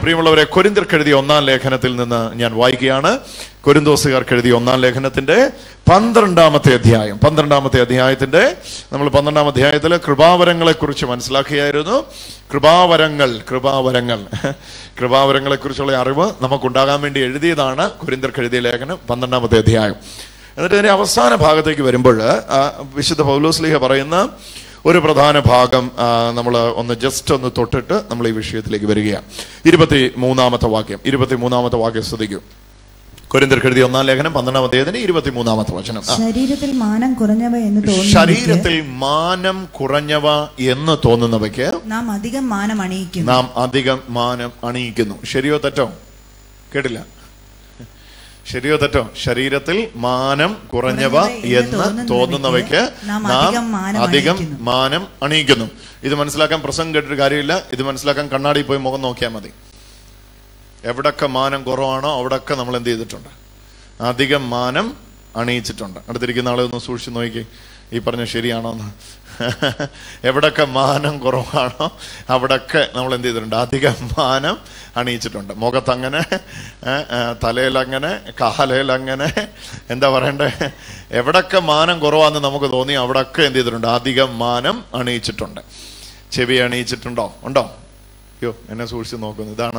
പ്രിയമുള്ളവരെ കൊരിന്തിർക്ക് എഴുതിയ ഒന്നാം ലേഖനത്തിൽ നിന്ന് ഞാൻ വായിക്കുകയാണ് കൊരിന്തോസുകാർക്ക് എഴുതിയ ഒന്നാം ലേഖനത്തിന്റെ പന്ത്രണ്ടാമത്തെ അധ്യായം പന്ത്രണ്ടാമത്തെ അധ്യായത്തിന്റെ നമ്മൾ പന്ത്രണ്ടാം അധ്യായത്തിൽ കൃപാവരങ്ങളെ കുറിച്ച് മനസ്സിലാക്കിയായിരുന്നു കൃപാവരങ്ങൾ കൃപാവരങ്ങൾ കൃപാവരങ്ങളെ കുറിച്ചുള്ള അറിവ് നമുക്കുണ്ടാകാൻ വേണ്ടി എഴുതിയതാണ് കൊരിന്തർക്ക് എഴുതിയ ലേഖനം പന്ത്രണ്ടാമത്തെ അധ്യായം എന്നിട്ട് ഇതിന്റെ അവസാന ഭാഗത്തേക്ക് വരുമ്പോൾ ആ, വിശുദ്ധ പൗലോസ്ലിഹ പറയുന്ന ഒരു പ്രധാന ഭാഗം നമ്മൾ ഒന്ന് ജസ്റ്റ് ഒന്ന് തൊട്ടിട്ട് നമ്മൾ ഈ വിഷയത്തിലേക്ക് വരികയാണ് ഇരുപത്തി മൂന്നാമത്തെ വാക്യം ഇരുപത്തി മൂന്നാമത്തെ വാക്യം ശ്രദ്ധിക്കും കൊരിന്തർക്ക് എഴുതിയ ഒന്നാം ലേഖനം പന്ത്രണ്ടാം അധ്യായത്തിന് ഇരുപത്തി മൂന്നാമത്തെ വചനം ആ. ശരീരത്തിൽ മാനം കുറഞ്ഞവ എന്ന് തോന്നുന്നു ശരീരത്തിൽ മാനം കുറഞ്ഞവ എന്ന് തോന്നുന്നവയ്ക്ക് നാം അധികം മാനം അണിയിക്കുന്നു നാം അധികം മാനം അണിയിക്കുന്നു ശരിയോ തെറ്റോ കേട്ടില്ല ശരിയോ തെറ്റോ ശരീരത്തിൽ മാനം കുറഞ്ഞവ എന്ന് തോന്നുന്നവയ്ക്ക് നാം നാം അധികം മാനം അധികം അണിയിക്കുന്നു. മാനം അണിയിക്കുന്നു ഇത് മനസ്സിലാക്കാൻ പ്രസംഗം കേട്ടിട്ട് കാര്യമില്ല ഇത് മനസ്സിലാക്കാൻ കണ്ണാടി പോയി മുഖം നോക്കിയാൽ മതി എവിടൊക്കെ മാനം കുറവാണോ അവിടൊക്കെ നമ്മൾ എന്ത് ചെയ്തിട്ടുണ്ട് അധികം മാനം അണിയിച്ചിട്ടുണ്ട് അടുത്തിരിക്കുന്ന ആളെ ഒന്ന് സൂക്ഷിച്ച് നോക്കി ഈ പറഞ്ഞ ശരിയാണോ എന്ന് എവിടൊക്കെ മാനം കുറവാണോ അവിടൊക്കെ നമ്മൾ എന്ത് ചെയ്തിട്ടുണ്ട് അധികം മാനം അണിയിച്ചിട്ടുണ്ട് മുഖത്തങ്ങനെ തലയിലങ്ങനെ കാലയിലങ്ങനെ എന്താ പറയണ്ടേ എവിടൊക്കെ മാനം കുറവാന്ന് നമുക്ക് തോന്നി അവിടൊക്കെ എന്ത് ചെയ്തിട്ടുണ്ട് അധികം മാനം അണിയിച്ചിട്ടുണ്ട് ചെവി അണിയിച്ചിട്ടുണ്ടോ ഉണ്ടോ അയ്യോ എന്നെ സൂക്ഷിച്ച് നോക്കുന്നു ഇതാണ്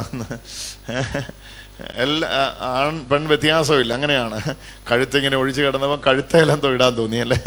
എല്ലാ ആൺ പെൺ വ്യത്യാസമില്ല അങ്ങനെയാണ് കഴുത്തിങ്ങനെ ഒഴിച്ചു കിടന്നപ്പോൾ കഴുത്തേലെന്തോ എന്തോ ഇടാൻ തോന്നിയല്ലേ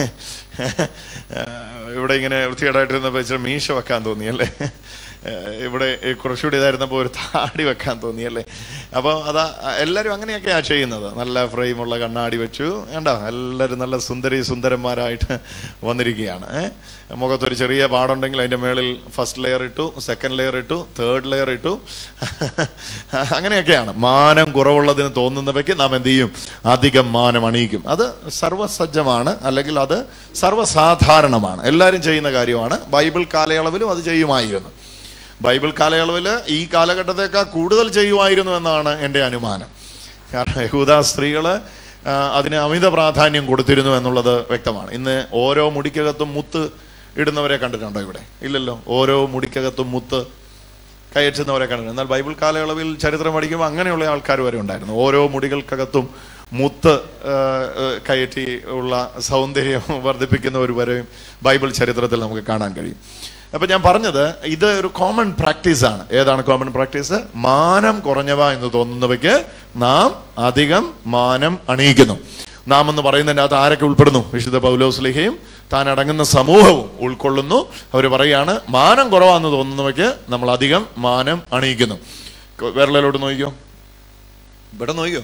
ഇവിടെ ഇങ്ങനെ വൃത്തികേടായിട്ടിരുന്നപ്പോൾ ഇച്ചിരി മീശ വെക്കാൻ തോന്നിയല്ലേ ഇവിടെ ഈ കുറച്ചുകൂടി ഇതായിരുന്നപ്പോൾ ഒരു താടി വെക്കാൻ തോന്നിയല്ലേ അപ്പോൾ അതാ എല്ലാവരും അങ്ങനെയൊക്കെയാണ് ചെയ്യുന്നത് നല്ല ഫ്രെയിമുള്ള കണ്ണാടി വെച്ചു വേണ്ട എല്ലാവരും നല്ല സുന്ദരി സുന്ദരന്മാരായിട്ട് വന്നിരിക്കുകയാണ് ഏഹ് മുഖത്തൊരു ചെറിയ പാടുണ്ടെങ്കിൽ അതിൻ്റെ മേളിൽ ഫസ്റ്റ് ലെയർ ഇട്ടു സെക്കൻഡ് ലെയർ ഇട്ടു തേർഡ് ലെയർ ഇട്ടു അങ്ങനെയൊക്കെയാണ് മാനം കുറവുള്ളതിന് തോന്നുന്നവയ്ക്ക് നാം എന്ത് ചെയ്യും അധികം മാനം അണിയിക്കും അത് സർവസജ്ജമാണ് അല്ലെങ്കിൽ അത് സർവ്വസാധാരണമാണ് എല്ലാവരും ചെയ്യുന്ന കാര്യമാണ് ബൈബിൾ കാലയളവിലും അത് ചെയ്യുമായിരുന്നു ബൈബിൾ കാലയളവിൽ ഈ കാലഘട്ടത്തേക്കാൾ കൂടുതൽ ചെയ്യുമായിരുന്നു എന്നാണ് എൻ്റെ അനുമാനം കാരണം യഹൂദ സ്ത്രീകൾ അതിന് അമിത പ്രാധാന്യം കൊടുത്തിരുന്നു എന്നുള്ളത് വ്യക്തമാണ് ഇന്ന് ഓരോ മുടിക്കകത്തും മുത്ത് ഇടുന്നവരെ കണ്ടിട്ടുണ്ടോ ഇവിടെ ഇല്ലല്ലോ ഓരോ മുടിക്കകത്തും മുത്ത് കയറ്റുന്നവരെ കണ്ടിട്ടുണ്ട് എന്നാൽ ബൈബിൾ കാലയളവിൽ ചരിത്രം പഠിക്കുമ്പോൾ അങ്ങനെയുള്ള ആൾക്കാർ വരെ ഉണ്ടായിരുന്നു ഓരോ മുടികൾക്കകത്തും മുത്ത് ആ, ആ, കയറ്റി ഉള്ള സൗന്ദര്യം വർദ്ധിപ്പിക്കുന്നവർ വരെയും ബൈബിൾ ചരിത്രത്തിൽ നമുക്ക് കാണാൻ കഴിയും അപ്പൊ ഞാൻ പറഞ്ഞത് ഇത് ഒരു കോമൺ പ്രാക്ടീസ് ആണ് ഏതാണ് കോമൺ പ്രാക്ടീസ് മാനം കുറഞ്ഞവ എന്ന് തോന്നുന്നവയ്ക്ക് നാം അധികം മാനം അണിയിക്കുന്നു നാം എന്ന് പറയുന്നതിൻ്റെ അകത്ത് ആരൊക്കെ ഉൾപ്പെടുന്നു വിശുദ്ധ പൗലോസ്ലിഹയും താൻ അടങ്ങുന്ന സമൂഹവും ഉൾക്കൊള്ളുന്നു അവർ പറയാണ് മാനം കുറവാന്ന് തോന്നുന്നവയ്ക്ക് നമ്മൾ അധികം മാനം അണിയിക്കുന്നു വേറെല്ലോട്ട് നോക്കിയോ ഇവിടെ നോക്കിയോ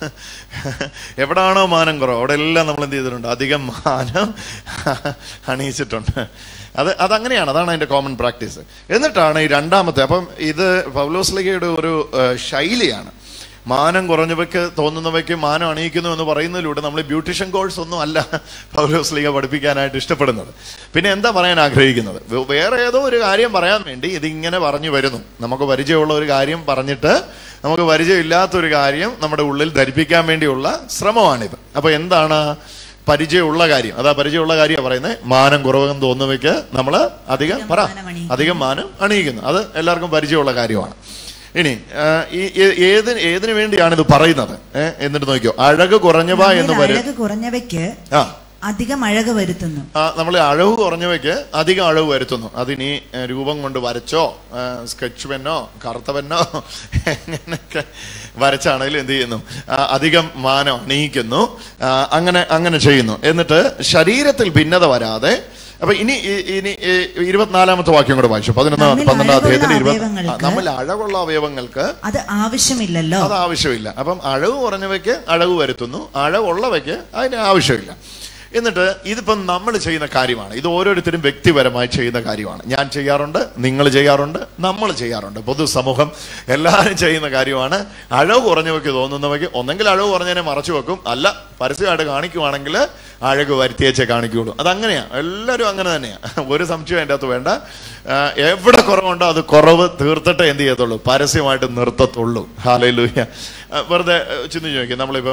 എവിടാണോ മാനം കുറവ് അവിടെ എല്ലാം നമ്മൾ എന്ത് ചെയ്തിട്ടുണ്ട് അധികം മാനം അണിയിച്ചിട്ടുണ്ട് അത് അതങ്ങനെയാണ് അതാണ് അതിന്റെ കോമൺ പ്രാക്ടീസ് എന്നിട്ടാണ് ഈ രണ്ടാമത്തെ അപ്പം ഇത് പൗലോസ്ലിഗയുടെ ഒരു ഏഹ്, ശൈലിയാണ് മാനം കുറഞ്ഞവയ്ക്ക് തോന്നുന്നവയ്ക്ക് മാനം അണിയിക്കുന്നു എന്ന് പറയുന്നതിലൂടെ നമ്മൾ ബ്യൂട്ടീഷ്യൻ കോഴ്സ് ഒന്നും അല്ല പൗലോസ്ലിഗ പഠിപ്പിക്കാനായിട്ട് ഇഷ്ടപ്പെടുന്നത് പിന്നെ എന്താ പറയാൻ ആഗ്രഹിക്കുന്നത് വേ- വേറെ ഏതോ ഒരു കാര്യം പറയാൻ വേണ്ടി ഇതിങ്ങനെ പറഞ്ഞു വരുന്നു നമുക്ക് പരിചയമുള്ള ഒരു കാര്യം പറഞ്ഞിട്ട് നമുക്ക് പരിചയമില്ലാത്ത ഒരു കാര്യം നമ്മുടെ ഉള്ളിൽ ധരിപ്പിക്കാൻ വേണ്ടിയുള്ള ശ്രമമാണിത് അപ്പൊ എന്താണ് പരിചയമുള്ള കാര്യം അതാ പരിചയമുള്ള കാര്യം പറയുന്നത് മാനം കുറവെന്ന് തോന്നുന്നവയ്ക്ക് നമ്മൾ അധികം പറ മാനം അണിയിക്കുന്നു. അധികം മാനം അണിയിക്കുന്നു അത് എല്ലാവർക്കും പരിചയമുള്ള കാര്യമാണ് ഇനി ആ, ഈ ഏ- ഏത് ഏതിനു വേണ്ടിയാണ് ഇത് പറയുന്നത് ഏ, എന്നിട്ട് നോക്കിയോ അഴക് കുറഞ്ഞവ എന്ന് നമ്മിൽ വരും അഴക് കുറഞ്ഞവയ്ക്ക് ആ അധികം അഴക് വരുത്തുന്നു നമ്മൾ അഴവ് കുറഞ്ഞവയ്ക്ക് അധികം അഴവ് വരുത്തുന്നു അതിനി ഏ, രൂപം കൊണ്ട് വരച്ചോ ഏ, സ്കെച്ച് പെന്നോ കറുത്ത പെന്നോ എങ്ങനെയൊക്കെ വരച്ചാണെങ്കിലും എന്ത് ചെയ്യുന്നു ആ, അധികം മാനം അണിയിക്കുന്നു ആ, അങ്ങനെ അങ്ങനെ ചെയ്യുന്നു എന്നിട്ട് ശരീരത്തിൽ ഭിന്നത വരാതെ അപ്പൊ ഇനി ഈ- ഇനി ഈ ഇരുപത്തിനാലാമത്തെ വാക്യം കൂടെ വായിച്ചു പതിനൊന്നാം നമ്മിൽ പന്ത്രണ്ടാം അഴകുള്ള അധ്യായത്തിൽ ഇരുപത്തി അവയവങ്ങൾക്ക് നമ്മൾ അഴവുള്ള അവയവങ്ങൾക്ക് അത് ആവശ്യമില്ലല്ലോ അത് ആവശ്യമില്ല അപ്പം അഴവ് കുറഞ്ഞവയ്ക്ക് അഴവ് വരുത്തുന്നു അഴവുള്ളവയ്ക്ക് അതിന് ആവശ്യമില്ല എന്നിട്ട് ഇതിപ്പം നമ്മൾ ചെയ്യുന്ന കാര്യമാണ് ഇത് ഓരോരുത്തരും വ്യക്തിപരമായി ചെയ്യുന്ന കാര്യമാണ് ഞാൻ ചെയ്യാറുണ്ട് നിങ്ങൾ ചെയ്യാറുണ്ട് നമ്മൾ ചെയ്യാറുണ്ട് പൊതുസമൂഹം എല്ലാവരും ചെയ്യുന്ന കാര്യമാണ് അഴവ് കുറഞ്ഞവയ്ക്ക് തോന്നുന്നവയ്ക്ക് ഒന്നെങ്കിൽ അഴവ് കുറഞ്ഞതിനെ മറച്ചു വെക്കും അല്ല പരസ്യമായിട്ട് കാണിക്കുവാണെങ്കിൽ അഴക് വരുത്തിയേച്ചേ കാണിക്കുകയുള്ളൂ അതങ്ങനെയാണ് എല്ലാവരും അങ്ങനെ തന്നെയാണ് ഒരു സംശയം അതിൻ്റെ അകത്ത് വേണ്ട ആ, എവിടെ കുറവുണ്ടോ അത് കുറവ് തീർത്തിട്ട് എന്ത് ചെയ്യത്തുള്ളൂ പരസ്യമായിട്ട് നിർത്തത്തുള്ളൂ ഹാലയിലൂയ വെറുതെ ചിന്തിച്ചു നോക്കി നമ്മളിപ്പം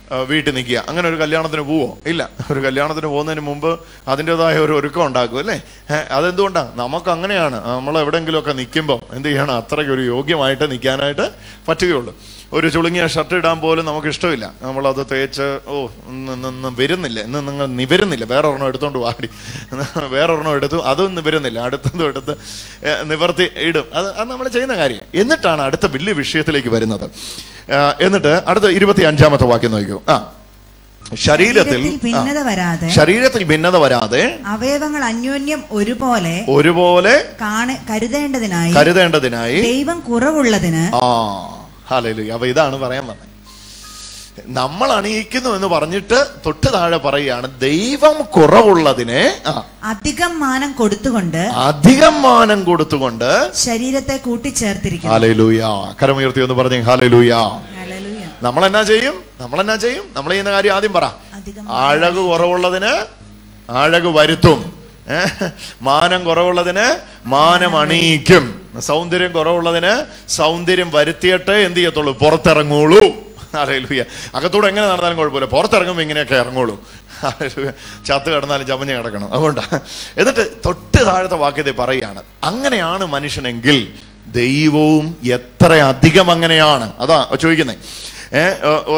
ആ, വീട്ടിൽ നിൽക്കുക അങ്ങനെ ഒരു കല്യാണത്തിന് പോവോ ഇല്ല ഒരു കല്യാണത്തിന് പോകുന്നതിന് മുമ്പ് അതിൻ്റെതായ ഒരു ഒരുക്കം ഉണ്ടാക്കും അല്ലേ ഏ, അതെന്തുകൊണ്ടാണ് നമുക്ക് അങ്ങനെയാണ് നമ്മൾ എവിടെയെങ്കിലുമൊക്കെ നിൽക്കുമ്പോൾ എന്ത് ചെയ്യണം അത്രയ്ക്ക് ഒരു യോഗ്യമായിട്ട് നിൽക്കാനായിട്ട് പറ്റുകയുള്ളൂ ഒരു ചുളുങ്ങിയ ഷർട്ട് ഇടാൻ പോലും നമുക്ക് ഇഷ്ടമില്ല നമ്മളത് തേച്ച് ഓ ഇന്ന് ഇന്ന് ഇന്ന് വരുന്നില്ല ഇന്ന് നിങ്ങൾ നിവരുന്നില്ല വേറെ ഒരെണ്ണം എടുത്തോണ്ട് വാടി വേറെ ഒരെണ്ണം എടുത്തു അതും നിവരുന്നില്ല അടുത്തതും എടുത്ത് ഏ, നിവർത്തി ഇടും അത് അത് നമ്മൾ ചെയ്യുന്ന കാര്യം എന്നിട്ടാണ് അടുത്ത വലിയ വിഷയത്തിലേക്ക് വരുന്നത് ആ, എന്നിട്ട് അടുത്ത ഇരുപത്തി അഞ്ചാമത്തെ വാക്യം നോക്കൂ ആ ശരീരത്തിൽ ശരീരത്തിൽ ഭിന്നത ആ, വരാതെ ശരീരത്തിൽ ഭിന്നത വരാതെ അവയവങ്ങൾ അന്യോന്യം ഒരുപോലെ ഒരുപോലെ കാണ കരുതേണ്ടതിനായി കരുതേണ്ടതിനായി ദൈവം കുറവുള്ളതിന് ആ ഹാലലു അപ്പൊ ഇതാണ് പറയാൻ പറഞ്ഞത് നമ്മൾ അണിയിക്കുന്നു എന്ന് പറഞ്ഞിട്ട് തൊട്ട് താഴെ പറയുകയാണ് ദൈവം കുറവുള്ളതിനെ ആ, അധികം മാനം കൊടുത്തുകൊണ്ട് അധികം മാനം കൊടുത്തുകൊണ്ട് ശരീരത്തെ കൂട്ടിച്ചേർത്തിരിക്കുന്നു ഹാലലൂയ കരമുയർത്തി എന്ന് പറഞ്ഞു ഹാലലൂയ ഹല്ലേലൂയ. നമ്മൾ എന്നാ ചെയ്യും നമ്മൾ എന്നാ ചെയ്യും നമ്മൾ ചെയ്യുന്ന കാര്യം ആദ്യം പറ അധികം അഴക് കുറവുള്ളതിന് അഴക് വരുത്തും ഏ? മാനം കുറവുള്ളതിന് മാനം അണിയിക്കും സൗന്ദര്യം കുറവുള്ളതിന് സൗന്ദര്യം വരുത്തിയിട്ട് എന്ത് ചെയ്യത്തുള്ളൂ പുറത്തിറങ്ങുള്ളൂ അറിയില്ല അകത്തൂടെ എങ്ങനെ നടന്നാലും കുഴപ്പമില്ല പുറത്തിറങ്ങുമ്പോൾ ഇങ്ങനെയൊക്കെ ഇറങ്ങുള്ളൂ ഹല്ലേലൂയ. ചത്ത് കിടന്നാലും ചമഞ്ഞ് കിടക്കണം അതുകൊണ്ടാ എന്നിട്ട് തൊട്ട് താഴത്തെ വാക്യത്തെ പറയുകയാണ് അങ്ങനെയാണ് മനുഷ്യനെങ്കിൽ ദൈവവും എത്ര അധികം അങ്ങനെയാണ് അതാ ചോദിക്കുന്നേ ഏഹ്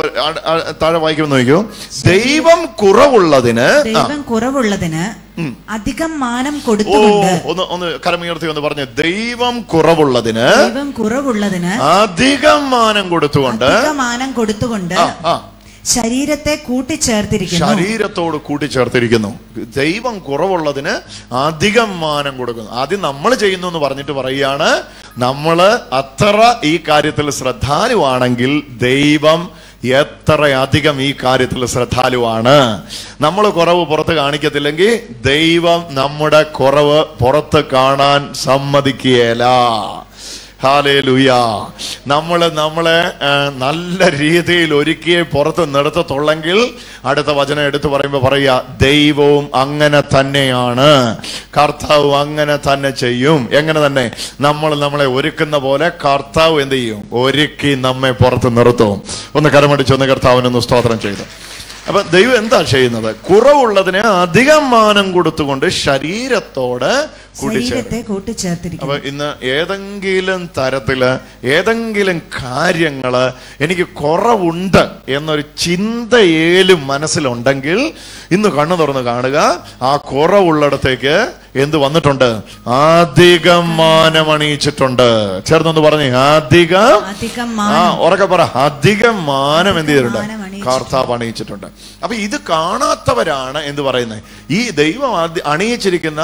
താഴെ വായിക്കുമ്പോൾ നോക്കിയോ ദൈവം കുറവുള്ളതിന് ആ, ദൈവം കുറവുള്ളതിന് അധികം മാനം ഓ കൊടുത്തുകൊണ്ട് ഒന്ന് ഒന്ന് കരമുയർത്തി ഒന്ന് പറഞ്ഞു ദൈവം കുറവുള്ളതിന് ദൈവം കുറവുള്ളതിന് അധികം മാനം കൊടുത്തുകൊണ്ട് അധിക മാനം കൊടുത്തുകൊണ്ട് ആ ആ ശരീരത്തെ കൂട്ടിച്ചേർത്തിരിക്കുന്നു ശരീരത്തോട് കൂട്ടിച്ചേർത്തിരിക്കുന്നു ദൈവം കുറവുള്ളതിന് അധികം മാനം കൊടുക്കുന്നു ആദ്യം നമ്മൾ ചെയ്യുന്നു എന്ന് പറഞ്ഞിട്ട് പറയുകയാണ് നമ്മൾ അത്ര ഈ കാര്യത്തിൽ ശ്രദ്ധാലുവാണെങ്കിൽ ദൈവം എത്ര അധികം ഈ കാര്യത്തിൽ ശ്രദ്ധാലുവാണ് നമ്മൾ കുറവ് പുറത്ത് കാണിക്കത്തില്ലെങ്കിൽ ദൈവം നമ്മുടെ കുറവ് പുറത്ത് കാണാൻ സമ്മതിക്കുകയില്ല ഹാലേ ലുയ നമ്മള് നമ്മളെ ആ, നല്ല രീതിയിൽ ഒരുക്കിയെ പുറത്ത് നിർത്തത്തുള്ളെങ്കിൽ അടുത്ത വചനം എടുത്തു പറയുമ്പോൾ പറയുക ദൈവവും അങ്ങനെ തന്നെയാണ് കർത്താവ് അങ്ങനെ തന്നെ ചെയ്യും എങ്ങനെ തന്നെ നമ്മൾ നമ്മളെ ഒരുക്കുന്ന പോലെ കർത്താവ് എന്ത് ചെയ്യും ഒരുക്കി നമ്മെ പുറത്ത് നിർത്തും ഒന്ന് കരമടിച്ച് ഒന്ന് കർത്താവിനൊന്ന് സ്തോത്രം ചെയ്തു അപ്പൊ ദൈവം എന്താ ചെയ്യുന്നത് കുറവുള്ളതിന് അധികം മാനം കൊടുത്തുകൊണ്ട് ശരീരത്തോട് കൂട്ടിച്ചേർക്കും ശരീരത്തെ കൂട്ടിച്ചേർത്തിരിക്കുന്നു അപ്പൊ ഇന്ന് ഏതെങ്കിലും തരത്തില് ഏതെങ്കിലും കാര്യങ്ങള് എനിക്ക് കുറവുണ്ട് എന്നൊരു ചിന്തയേലും മനസ്സിലുണ്ടെങ്കിൽ ഇന്ന് കണ്ണു തുറന്ന് കാണുക ആ കുറവുള്ളിടത്തേക്ക് എന്ത് വന്നിട്ടുണ്ട് അധികം മാനം അണിയിച്ചിട്ടുണ്ട് ചേർന്നൊന്ന് പറഞ്ഞേ അധികം അധികം ആ മാനം ഉറക്കെ പറ അധികം മാനം എന്ത് ചെയ്തിട്ടുണ്ട് മാനം അണിയിച്ചിട്ടുണ്ട്. കർത്താവ് അണിയിച്ചിട്ടുണ്ട് അപ്പൊ ഇത് കാണാത്തവരാണ് എന്ത് പറയുന്നത് ഈ ദൈവം അതി- അണിയിച്ചിരിക്കുന്ന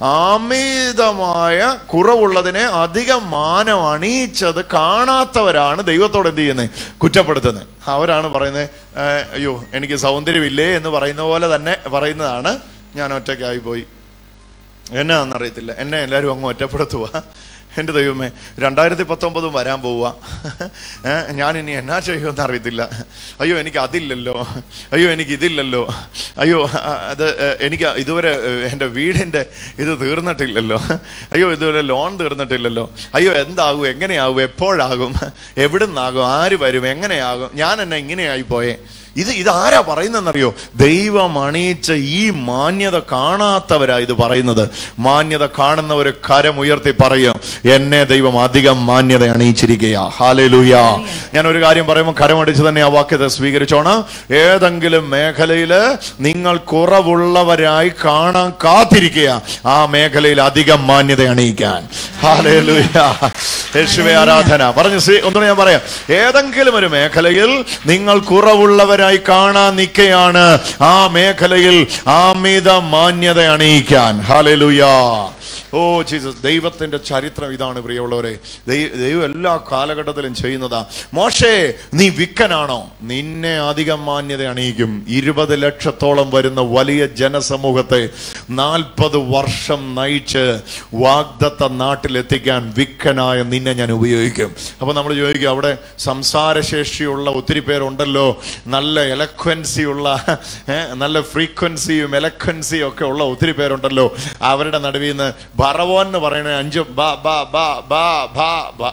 അമിതമായ കുറവുള്ളതിനെ അധികം മാനം അണിയിച്ചത് കാണാത്തവരാണ് ദൈവത്തോട് എന്ത് ചെയ്യുന്നത് കുറ്റപ്പെടുത്തുന്നത് അവരാണ് പറയുന്നത് "ഏ, അയ്യോ എനിക്ക് സൗന്ദര്യമില്ലേ എന്ന് പറയുന്ന പോലെ തന്നെ പറയുന്നതാണ് ഞാൻ ഒറ്റയ്ക്കായി പോയി എന്നാന്നറിയത്തില്ല എന്നെ എല്ലാവരും അങ്ങ് ഒറ്റപ്പെടുത്തുക എൻ്റെ ദൈവമേ രണ്ടായിരത്തി പത്തൊമ്പതും വരാൻ പോവുക ഏ, ഞാൻ ഇനി എന്നാ ചെയ്യുമെന്ന് അറിയത്തില്ല അയ്യോ എനിക്ക് അതില്ലല്ലോ അയ്യോ എനിക്ക് ഇതില്ലല്ലോ അയ്യോ ആ, അത് ഏ, എനിക്ക് ഇതുവരെ ഏ, എൻ്റെ വീടിൻ്റെ ഇത് തീർന്നിട്ടില്ലല്ലോ അയ്യോ ഇതുവരെ ലോൺ തീർന്നിട്ടില്ലല്ലോ അയ്യോ എന്താകും എങ്ങനെയാകും എപ്പോഴാകും എവിടുന്നാകും ആര് വരും എങ്ങനെയാകും ഞാൻ എന്നെ ഇങ്ങനെയായി പോയേ ഇത് ഇതാരാ പറയുന്നതെന്നറിയോ ദൈവം അണിയിച്ച ഈ മാന്യത കാണാത്തവരാ ഇത് പറയുന്നത് മാന്യത കാണുന്നവര് കരമുയർത്തി പറയും എന്നെ ദൈവം അധികം മാന്യത അണിയിച്ചിരിക്കുക ഹാലലൂയ ഞാൻ ഒരു കാര്യം പറയുമ്പോൾ കരമടിച്ച് തന്നെ ആ വാക്യത്തെ സ്വീകരിച്ചോണം ഏതെങ്കിലും മേഖലയില് നിങ്ങൾ കുറവുള്ളവരായി കാണാൻ കാത്തിരിക്കുക ആ മേഖലയിൽ അധികം മാന്യത അണിയിക്കാൻ ഹാലലൂയ യേശുവേ ആരാധന പറഞ്ഞു ശ്രീ ഒന്നുകൂടെ ഞാൻ പറയാം ഏതെങ്കിലും ഒരു മേഖലയിൽ നിങ്ങൾ കുറവുള്ളവരായി കാണാൻ നിൽക്കുകയാണ് ആ മേഖലയിൽ അമിത മാന്യത അണിയിക്കാൻ ഹാലലൂയ ഓ ജീസസ് ദൈവത്തിന്റെ ചരിത്രം ഇതാണ് പ്രിയമുള്ളവരെ ദൈ- ദൈവം എല്ലാ കാലഘട്ടത്തിലും ചെയ്യുന്നതാ മോശേ നീ വിക്കനാണോ നിന്നെ അധികം മാന്യത അണിയിക്കും ഇരുപത് ലക്ഷത്തോളം വരുന്ന വലിയ ജനസമൂഹത്തെ നാൽപ്പത് വർഷം നയിച്ച് വാഗ്ദത്ത നാട്ടിലെത്തിക്കാൻ വിക്കനായ നിന്നെ ഞാൻ ഉപയോഗിക്കും അപ്പൊ നമ്മൾ ചോദിക്കും അവിടെ സംസാരശേഷിയുള്ള ഒത്തിരി പേരുണ്ടല്ലോ നല്ല എലക്വൻസി ഉള്ള ഏ, നല്ല ഫ്രീക്വൻസിയും എലക്വൻസിയും ഒക്കെ ഉള്ള ഒത്തിരി പേരുണ്ടല്ലോ അവരുടെ നടുവിൽ നിന്ന് ബറവോൻ എന്ന് പറയുന്ന അഞ്ച് ബ ബ ബ ബ ബ ബ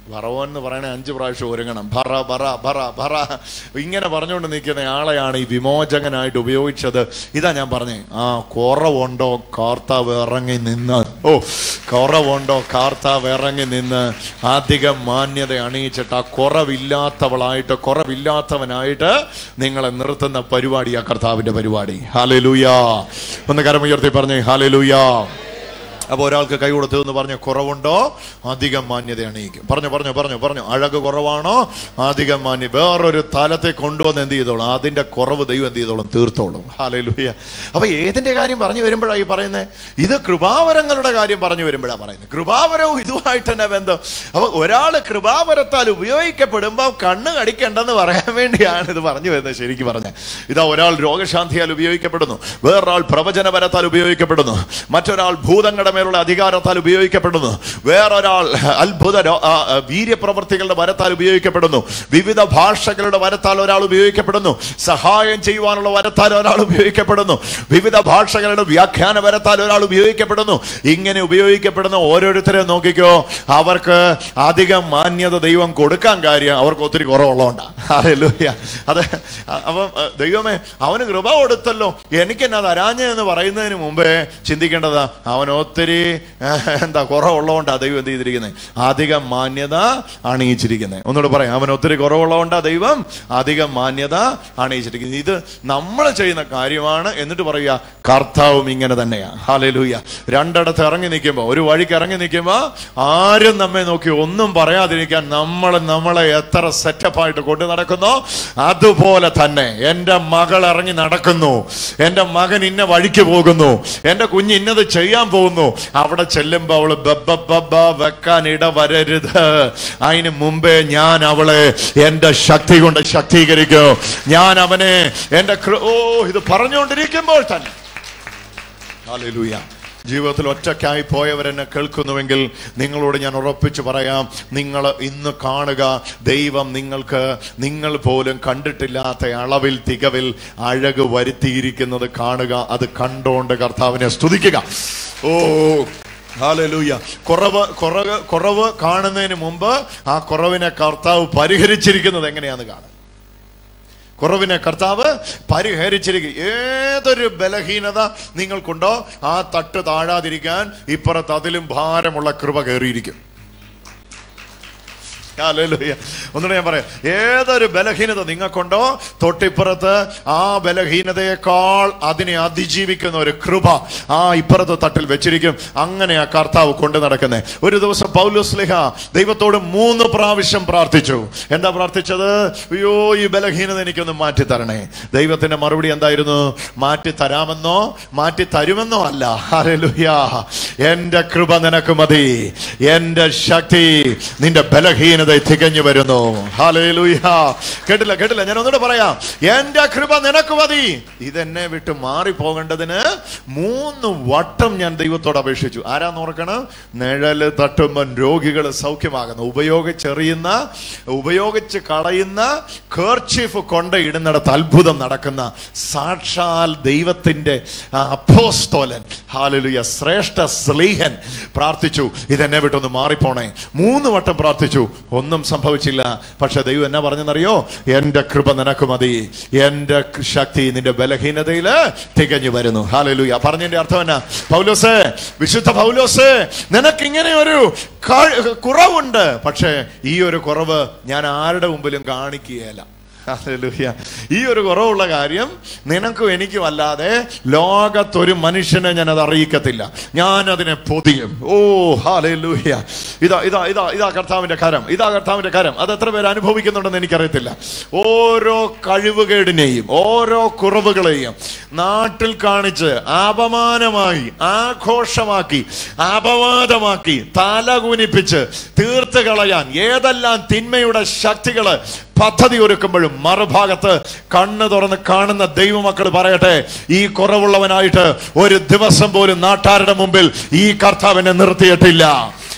ഭറവോ എന്ന് പറയണേ അഞ്ച് പ്രാവശ്യം ഒരുങ്ങണം ഭറ ഭറ ഭറ ഭറ ഇങ്ങനെ പറഞ്ഞുകൊണ്ട് നിൽക്കുന്ന ആളെയാണ് ഈ വിമോചകനായിട്ട് ഉപയോഗിച്ചത് ഇതാ ഞാൻ പറഞ്ഞേ ആ കുറവുണ്ടോ കാർത്താവ് ഇറങ്ങി നിന്ന് ഓ കുറവുണ്ടോ കാർത്താവ് ഇറങ്ങി നിന്ന് അധികം മാന്യത അണിയിച്ചിട്ട് ആ കുറവില്ലാത്തവളായിട്ട് കുറവില്ലാത്തവനായിട്ട് നിങ്ങളെ നിർത്തുന്ന പരിപാടിയാ കർത്താവിന്റെ പരിപാടി ഹാലലൂയാ ഒന്ന് കരമുയർത്തി പറഞ്ഞേ ഹാലലൂയാ അപ്പോൾ ഒരാൾക്ക് കൈ കൊടുത്തു എന്ന് പറഞ്ഞ കുറവുണ്ടോ അധികം മാന്യത അണിയിക്കും പറഞ്ഞു പറഞ്ഞു പറഞ്ഞു പറഞ്ഞു അഴക് കുറവാണോ അധികം മാന്യ വേറൊരു തലത്തെ കൊണ്ടുവന്ന് എന്ത് ചെയ്തോളും അതിന്റെ കുറവ് ദൈവം എന്ത് ചെയ്തോളും തീർത്തോളും ഹാലലൂയ അപ്പൊ ഏതിന്റെ കാര്യം പറഞ്ഞു വരുമ്പോഴാണ് ഈ പറയുന്നത് ഇത് കൃപാവരങ്ങളുടെ കാര്യം പറഞ്ഞു വരുമ്പോഴാണ് പറയുന്നത് കൃപാവരവും ഇതുമായിട്ട് തന്നെ ബന്ധം അപ്പൊ ഒരാള് കൃപാവരത്താൽ ഉപയോഗിക്കപ്പെടുമ്പോൾ കണ്ണ് കടിക്കണ്ടെന്ന് പറയാൻ വേണ്ടിയാണ് ഇത് പറഞ്ഞു വരുന്നത് ശരിക്കും പറഞ്ഞ ഇതാ ഒരാൾ രോഗശാന്തിയാൽ ഉപയോഗിക്കപ്പെടുന്നു വേറൊരാൾ പ്രവചനപരത്താൽ ഉപയോഗിക്കപ്പെടുന്നു മറ്റൊരാൾ ഭൂതങ്ങളുടെ മേലുള്ള അധികാരത്താൽ ഉപയോഗിക്കപ്പെടുന്നു വേറൊരാൾ അത്ഭുത രോ- ആ, ആ, വീര്യപ്രവർത്തികളുടെ വരത്താൽ ഉപയോഗിക്കപ്പെടുന്നു വിവിധ ഭാഷകളുടെ വരത്താൽ ഒരാൾ ഉപയോഗിക്കപ്പെടുന്നു സഹായം ചെയ്യുവാനുള്ള വരത്താൽ ഒരാൾ ഉപയോഗിക്കപ്പെടുന്നു വിവിധ ഭാഷകളുടെ വ്യാഖ്യാന വരത്താൽ ഒരാൾ ഉപയോഗിക്കപ്പെടുന്നു ഇങ്ങനെ ഉപയോഗിക്കപ്പെടുന്ന ഓരോരുത്തരെ നോക്കിക്കോ അവർക്ക് അധികം മാന്യത ദൈവം കൊടുക്കാൻ കാര്യം അവർക്ക് ഒത്തിരി കുറവുള്ളതുകൊണ്ടാണ് ഹല്ലേലൂയ അതെ അ- അപ്പം അഹ് ദൈവമേ അവന് കൃപ കൊടുത്തല്ലോ എനിക്കെന്നാ തരാഞ്ഞെന്ന് പറയുന്നതിന് മുമ്പേ ചിന്തിക്കേണ്ടതാ അവൻ ഒത്തിരി ഏഹ്, എന്താ കുറവുള്ളതുകൊണ്ടാ ദൈവം എന്ത് ചെയ്തിരിക്കുന്നത് അധികം മാന്യത അണിയിച്ചിരിക്കുന്നത് ഒന്നുകൂടെ പറയാം അവൻ ഒത്തിരി കുറവുള്ളതുകൊണ്ടാ ദൈവം അധികം മാന്യത അണിയിച്ചിരിക്കുന്നത് ഇത് നമ്മൾ ചെയ്യുന്ന കാര്യമാണ് എന്നിട്ട് പറയുക കർത്താവും ഇങ്ങനെ തന്നെയാ ഹാലലൂയ രണ്ടിടത്ത് ഇറങ്ങി നിൽക്കുമ്പോൾ ഒരു വഴിക്ക് ഇറങ്ങി നിൽക്കുമ്പോൾ ആരും നമ്മെ നോക്കി ഒന്നും പറയാതിരിക്കാൻ നമ്മൾ നമ്മളെ എത്ര സെറ്റപ്പായിട്ട് കൊണ്ടു നടക്കുന്നോ അതുപോലെ തന്നെ എൻ്റെ മകൾ ഇറങ്ങി നടക്കുന്നു എൻ്റെ മകൻ ഇന്ന വഴിക്ക് പോകുന്നു എൻ്റെ കുഞ്ഞ് ഇന്നത് ചെയ്യാൻ പോകുന്നു അവിടെ ചെല്ലുമ്പോൾ അവള് ബബ്ബ ബബ്ബ വെക്കാൻ ഇട വരരുത് അതിന് മുമ്പേ ഞാൻ അവളെ എൻ്റെ ശക്തി കൊണ്ട് ശക്തീകരിക്കും ഞാൻ അവനെ എൻ്റെ കൃ- ഓ ഇത് പറഞ്ഞുകൊണ്ടിരിക്കുമ്പോൾ തന്നെ ഹല്ലേലൂയ ജീവിതത്തിൽ ഒറ്റയ്ക്കായി പോയവരെന്നെ കേൾക്കുന്നുവെങ്കിൽ നിങ്ങളോട് ഞാൻ ഉറപ്പിച്ചു പറയാം നിങ്ങൾ ഇന്ന് കാണുക ദൈവം നിങ്ങൾക്ക് നിങ്ങൾ പോലും കണ്ടിട്ടില്ലാത്ത അളവിൽ തികവിൽ അഴക് വരുത്തിയിരിക്കുന്നത് കാണുക അത് കണ്ടോണ്ട് കർത്താവിനെ സ്തുതിക്കുക ഓ ഹാലലൂയ കുറവ് കുറവ് കുറവ് കാണുന്നതിന് മുമ്പ് ആ കുറവിനെ കർത്താവ് പരിഹരിച്ചിരിക്കുന്നത് എങ്ങനെയാന്ന് കാണും കുറവിനെ കർത്താവ് പരിഹരിച്ചിരിക്കും ഏതൊരു ബലഹീനത നിങ്ങൾക്കുണ്ടോ ആ തട്ട് താഴാതിരിക്കാൻ ഇപ്പുറത്ത് അതിലും ഭാരമുള്ള കൃപ കയറിയിരിക്കും ഹല്ലേലൂയ. ഒന്നുകൂടെ ഞാൻ പറയാം ഏതൊരു ബലഹീനത നിങ്ങൾക്കുണ്ടോ തൊട്ടിപ്പുറത്ത് ആ ബലഹീനതയേക്കാൾ അതിനെ അതിജീവിക്കുന്ന ഒരു കൃപ ആ ഇപ്പുറത്ത് തട്ടിൽ വെച്ചിരിക്കും അങ്ങനെ ആ കർത്താവ് കൊണ്ടു നടക്കുന്നത് ഒരു ദിവസം പൗലുസ്ലിഹ ദൈവത്തോട് മൂന്ന് പ്രാവശ്യം പ്രാർത്ഥിച്ചു എന്താ പ്രാർത്ഥിച്ചത് അയ്യോ ഈ ബലഹീനത എനിക്കൊന്ന് മാറ്റി തരണേ ദൈവത്തിന്റെ മറുപടി എന്തായിരുന്നു മാറ്റി തരാമെന്നോ മാറ്റി തരുമെന്നോ അല്ല ഹല്ലേലൂയ എന്റെ കൃപ നിനക്ക് മതി എന്റെ ശക്തി നിന്റെ ബലഹീനത തികഞ്ഞു വരുന്നു ഹാലേലൂയ കേട്ടില്ല കേട്ടില്ല ഞാൻ ഒന്നുകൂടെ പറയാം എന്റെ കൃപ നിനക്ക് മതി ഇതെന്നെ വിട്ട് മാറിപ്പോകേണ്ടതിന് മൂന്ന് വട്ടം ഞാൻ ദൈവത്തോട് അപേക്ഷിച്ചു ആരാന്ന് ഓർക്കണം നിഴല് തട്ടുമ്പൻ രോഗികൾ സൗഖ്യമാകുന്നു ഉപയോഗിച്ചെറിയുന്ന ഉപയോഗിച്ച് കളയുന്ന കേർച്ചീഫ് കൊണ്ട് ഇടുന്നിടത്ത് അത്ഭുതം നടക്കുന്ന സാക്ഷാൽ ദൈവത്തിന്റെ ആ, അപ്പോസ്തോലൻ ഹാലലുയ ശ്രേഷ്ഠ സ്ലീഹൻ പ്രാർത്ഥിച്ചു ഇതെന്നെ വിട്ടൊന്ന് മാറിപ്പോണേ മൂന്ന് വട്ടം പ്രാർത്ഥിച്ചു ഒന്നും സംഭവിച്ചില്ല പക്ഷെ ദൈവം എന്നാ പറഞ്ഞെന്നറിയോ എന്റെ കൃപ നിനക്ക് മതി എന്റെ ശക്തി നിന്റെ ബലഹീനതയില് തികഞ്ഞു വരുന്നു ഹാലലുയ പറഞ്ഞതിന്റെ അർത്ഥം എന്നാ പൗലോസേ വിശുദ്ധ പൗലോസേ നിനക്ക് ഇങ്ങനെ ഒരു കാ- കുറവുണ്ട് പക്ഷേ ഈ ഒരു കുറവ് ഞാൻ ആരുടെ മുമ്പിലും കാണിക്കുകയല്ല ഹല്ലേലൂയ. ഈ ഒരു കുറവുള്ള കാര്യം നിനക്കും എനിക്കും അല്ലാതെ ലോകത്തൊരു മനുഷ്യനെ ഞാൻ അത് അറിയിക്കത്തില്ല ഞാൻ അതിനെ പൊതിയും ഓ ഹാലൂഹ്യ ഇതാ ഇതാ ഇതാ ഇതാ കർത്താവിന്റെ കരം ഇതാ കർത്താവിന്റെ കരം അത് എത്ര പേര് അനുഭവിക്കുന്നുണ്ടെന്ന് എനിക്കറിയത്തില്ല ഓരോ കഴിവുകേടിനെയും ഓരോ കുറവുകളെയും നാട്ടിൽ കാണിച്ച് അപമാനമായി ആഘോഷമാക്കി അപവാദമാക്കി തലകുനിപ്പിച്ച് തീർത്ത് കളയാൻ ഏതെല്ലാം തിന്മയുടെ ശക്തികള് പദ്ധതി ഒരുക്കുമ്പോഴും മറുഭാഗത്ത് കണ്ണ് തുറന്ന് കാണുന്ന ദൈവമക്കൾ പറയട്ടെ ഈ കുറവുള്ളവനായിട്ട് ഒരു ദിവസം പോലും നാട്ടാരുടെ മുമ്പിൽ ഈ കർത്താവിനെ നിർത്തിയിട്ടില്ല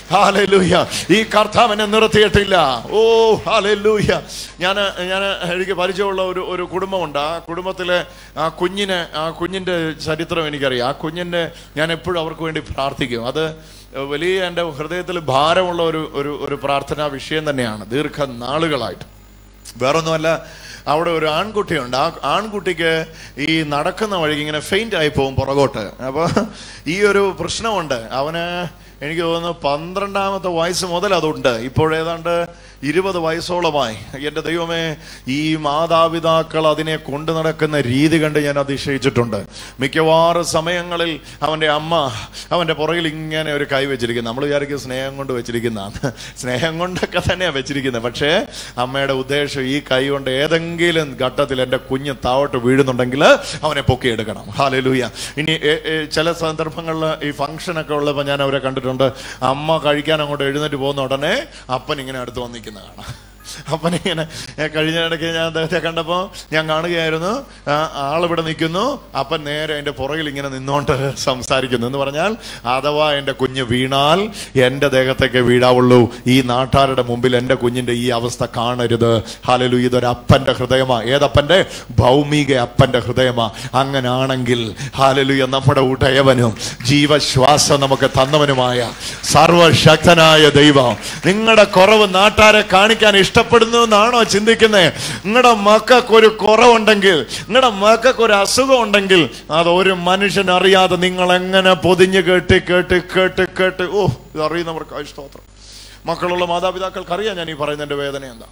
ഹാലലൂയ ഈ കർത്താവിനെ നിർത്തിയിട്ടില്ല ഓ ഹാലലൂയ ഞാൻ ഞാൻ എനിക്ക് പരിചയമുള്ള ഒരു ഒരു കുടുംബമുണ്ട് ആ കുടുംബത്തിലെ ആ കുഞ്ഞിനെ ആ കുഞ്ഞിൻ്റെ ചരിത്രം എനിക്കറിയാം ആ കുഞ്ഞിൻ്റെ ഞാൻ എപ്പോഴും അവർക്ക് വേണ്ടി പ്രാർത്ഥിക്കും അത് വലിയ എൻ്റെ ഹൃദയത്തിൽ ഭാരമുള്ള ഒരു ഒരു ഒരു പ്രാർത്ഥനാ വിഷയം തന്നെയാണ് ദീർഘനാളുകളായിട്ട് വേറൊന്നുമല്ല അവിടെ ഒരു ആൺകുട്ടിയുണ്ട് ആ ആൺകുട്ടിക്ക് ഈ നടക്കുന്ന വഴിക്ക് ഇങ്ങനെ ഫെയിൻ്റ് ആയി പോകും പുറകോട്ട് അപ്പോൾ ഈ ഒരു പ്രശ്നമുണ്ട് അവന് എനിക്ക് തോന്നുന്നു പന്ത്രണ്ടാമത്തെ വയസ്സ് മുതൽ അതുണ്ട് ഇപ്പോഴേതാണ്ട് ഇരുപത് വയസ്സോളമായി എൻ്റെ ദൈവമേ ഈ മാതാപിതാക്കൾ അതിനെ കൊണ്ടു നടക്കുന്ന രീതി കണ്ട് ഞാൻ അതിശയിച്ചിട്ടുണ്ട് മിക്കവാറും സമയങ്ങളിൽ അവൻ്റെ അമ്മ അവൻ്റെ പുറകിൽ ഇങ്ങനെ ഒരു കൈ വെച്ചിരിക്കുന്നത് നമ്മൾ വിചാരിക്കും സ്നേഹം കൊണ്ട് വെച്ചിരിക്കുന്നതാണ് സ്നേഹം കൊണ്ടൊക്കെ തന്നെയാണ് വെച്ചിരിക്കുന്നത് പക്ഷേ അമ്മയുടെ ഉദ്ദേശം ഈ കൈ കൊണ്ട് ഏതെങ്കിലും ഘട്ടത്തിൽ എൻ്റെ കുഞ്ഞ് താവോട്ട് വീഴുന്നുണ്ടെങ്കിൽ അവനെ പൊക്കിയെടുക്കണം ഹാലലൂയ ഇനി എ- എ- ചില സന്ദർഭങ്ങളിൽ ഈ ഫംഗ്ഷനൊക്കെ ഉള്ളപ്പോൾ ഞാൻ അവരെ കണ്ടിട്ടുണ്ട് അമ്മ കഴിക്കാൻ അങ്ങോട്ട് എഴുന്നേറ്റ് പോകുന്ന ഉടനെ അപ്പൻ ഇങ്ങനെ അടുത്ത് വന്നിരിക്കുന്ന കാണാം അപ്പനിങ്ങനെ ഏ, കഴിഞ്ഞ ഇടയ്ക്ക് ഞാൻ അദ്ദേഹത്തെ കണ്ടപ്പോൾ ഞാൻ കാണുകയായിരുന്നു ആ, ആളിവിടെ നിൽക്കുന്നു അപ്പൻ നേരെ എൻ്റെ പുറകിൽ ഇങ്ങനെ നിന്നുകൊണ്ട് സംസാരിക്കുന്നു എന്ന് പറഞ്ഞാൽ അഥവാ എൻ്റെ കുഞ്ഞ് വീണാൽ എൻ്റെ ദേഹത്തേക്ക് വീഴാവുള്ളൂ ഈ നാട്ടാരുടെ മുമ്പിൽ എൻ്റെ കുഞ്ഞിൻ്റെ ഈ അവസ്ഥ കാണരുത് ഹാലലു ഇതൊരു അപ്പൻ്റെ ഹൃദയമാ ഏതപ്പൻ്റെ ഭൗമിക അപ്പൻ്റെ ഹൃദയമാ അങ്ങനാണെങ്കിൽ ഹാലലുയ നമ്മുടെ ഉടയവനും ജീവശ്വാസം നമുക്ക് തന്നവനുമായ സർവശക്തനായ ദൈവം നിങ്ങളുടെ കുറവ് നാട്ടാരെ കാണിക്കാൻ ഇഷ്ടപ്പെടുന്നു എന്നാണോ ചിന്തിക്കുന്നത് നിങ്ങളുടെ മക്കൾക്ക് ഒരു കുറവുണ്ടെങ്കിൽ നിങ്ങളുടെ മക്കൾക്ക് ഒരു അസുഖം ഉണ്ടെങ്കിൽ അത് ഒരു മനുഷ്യൻ അറിയാതെ നിങ്ങൾ എങ്ങനെ പൊതിഞ്ഞ് കേട്ട് കേട്ട് കേട്ട് കേട്ട് ഓ ഇത് അറിയുന്നവർക്ക് സ്തോത്രം മക്കളുള്ള മാതാപിതാക്കൾക്ക് അറിയാം ഞാൻ ഈ പറയുന്നതിന്റെ വേദന എന്താ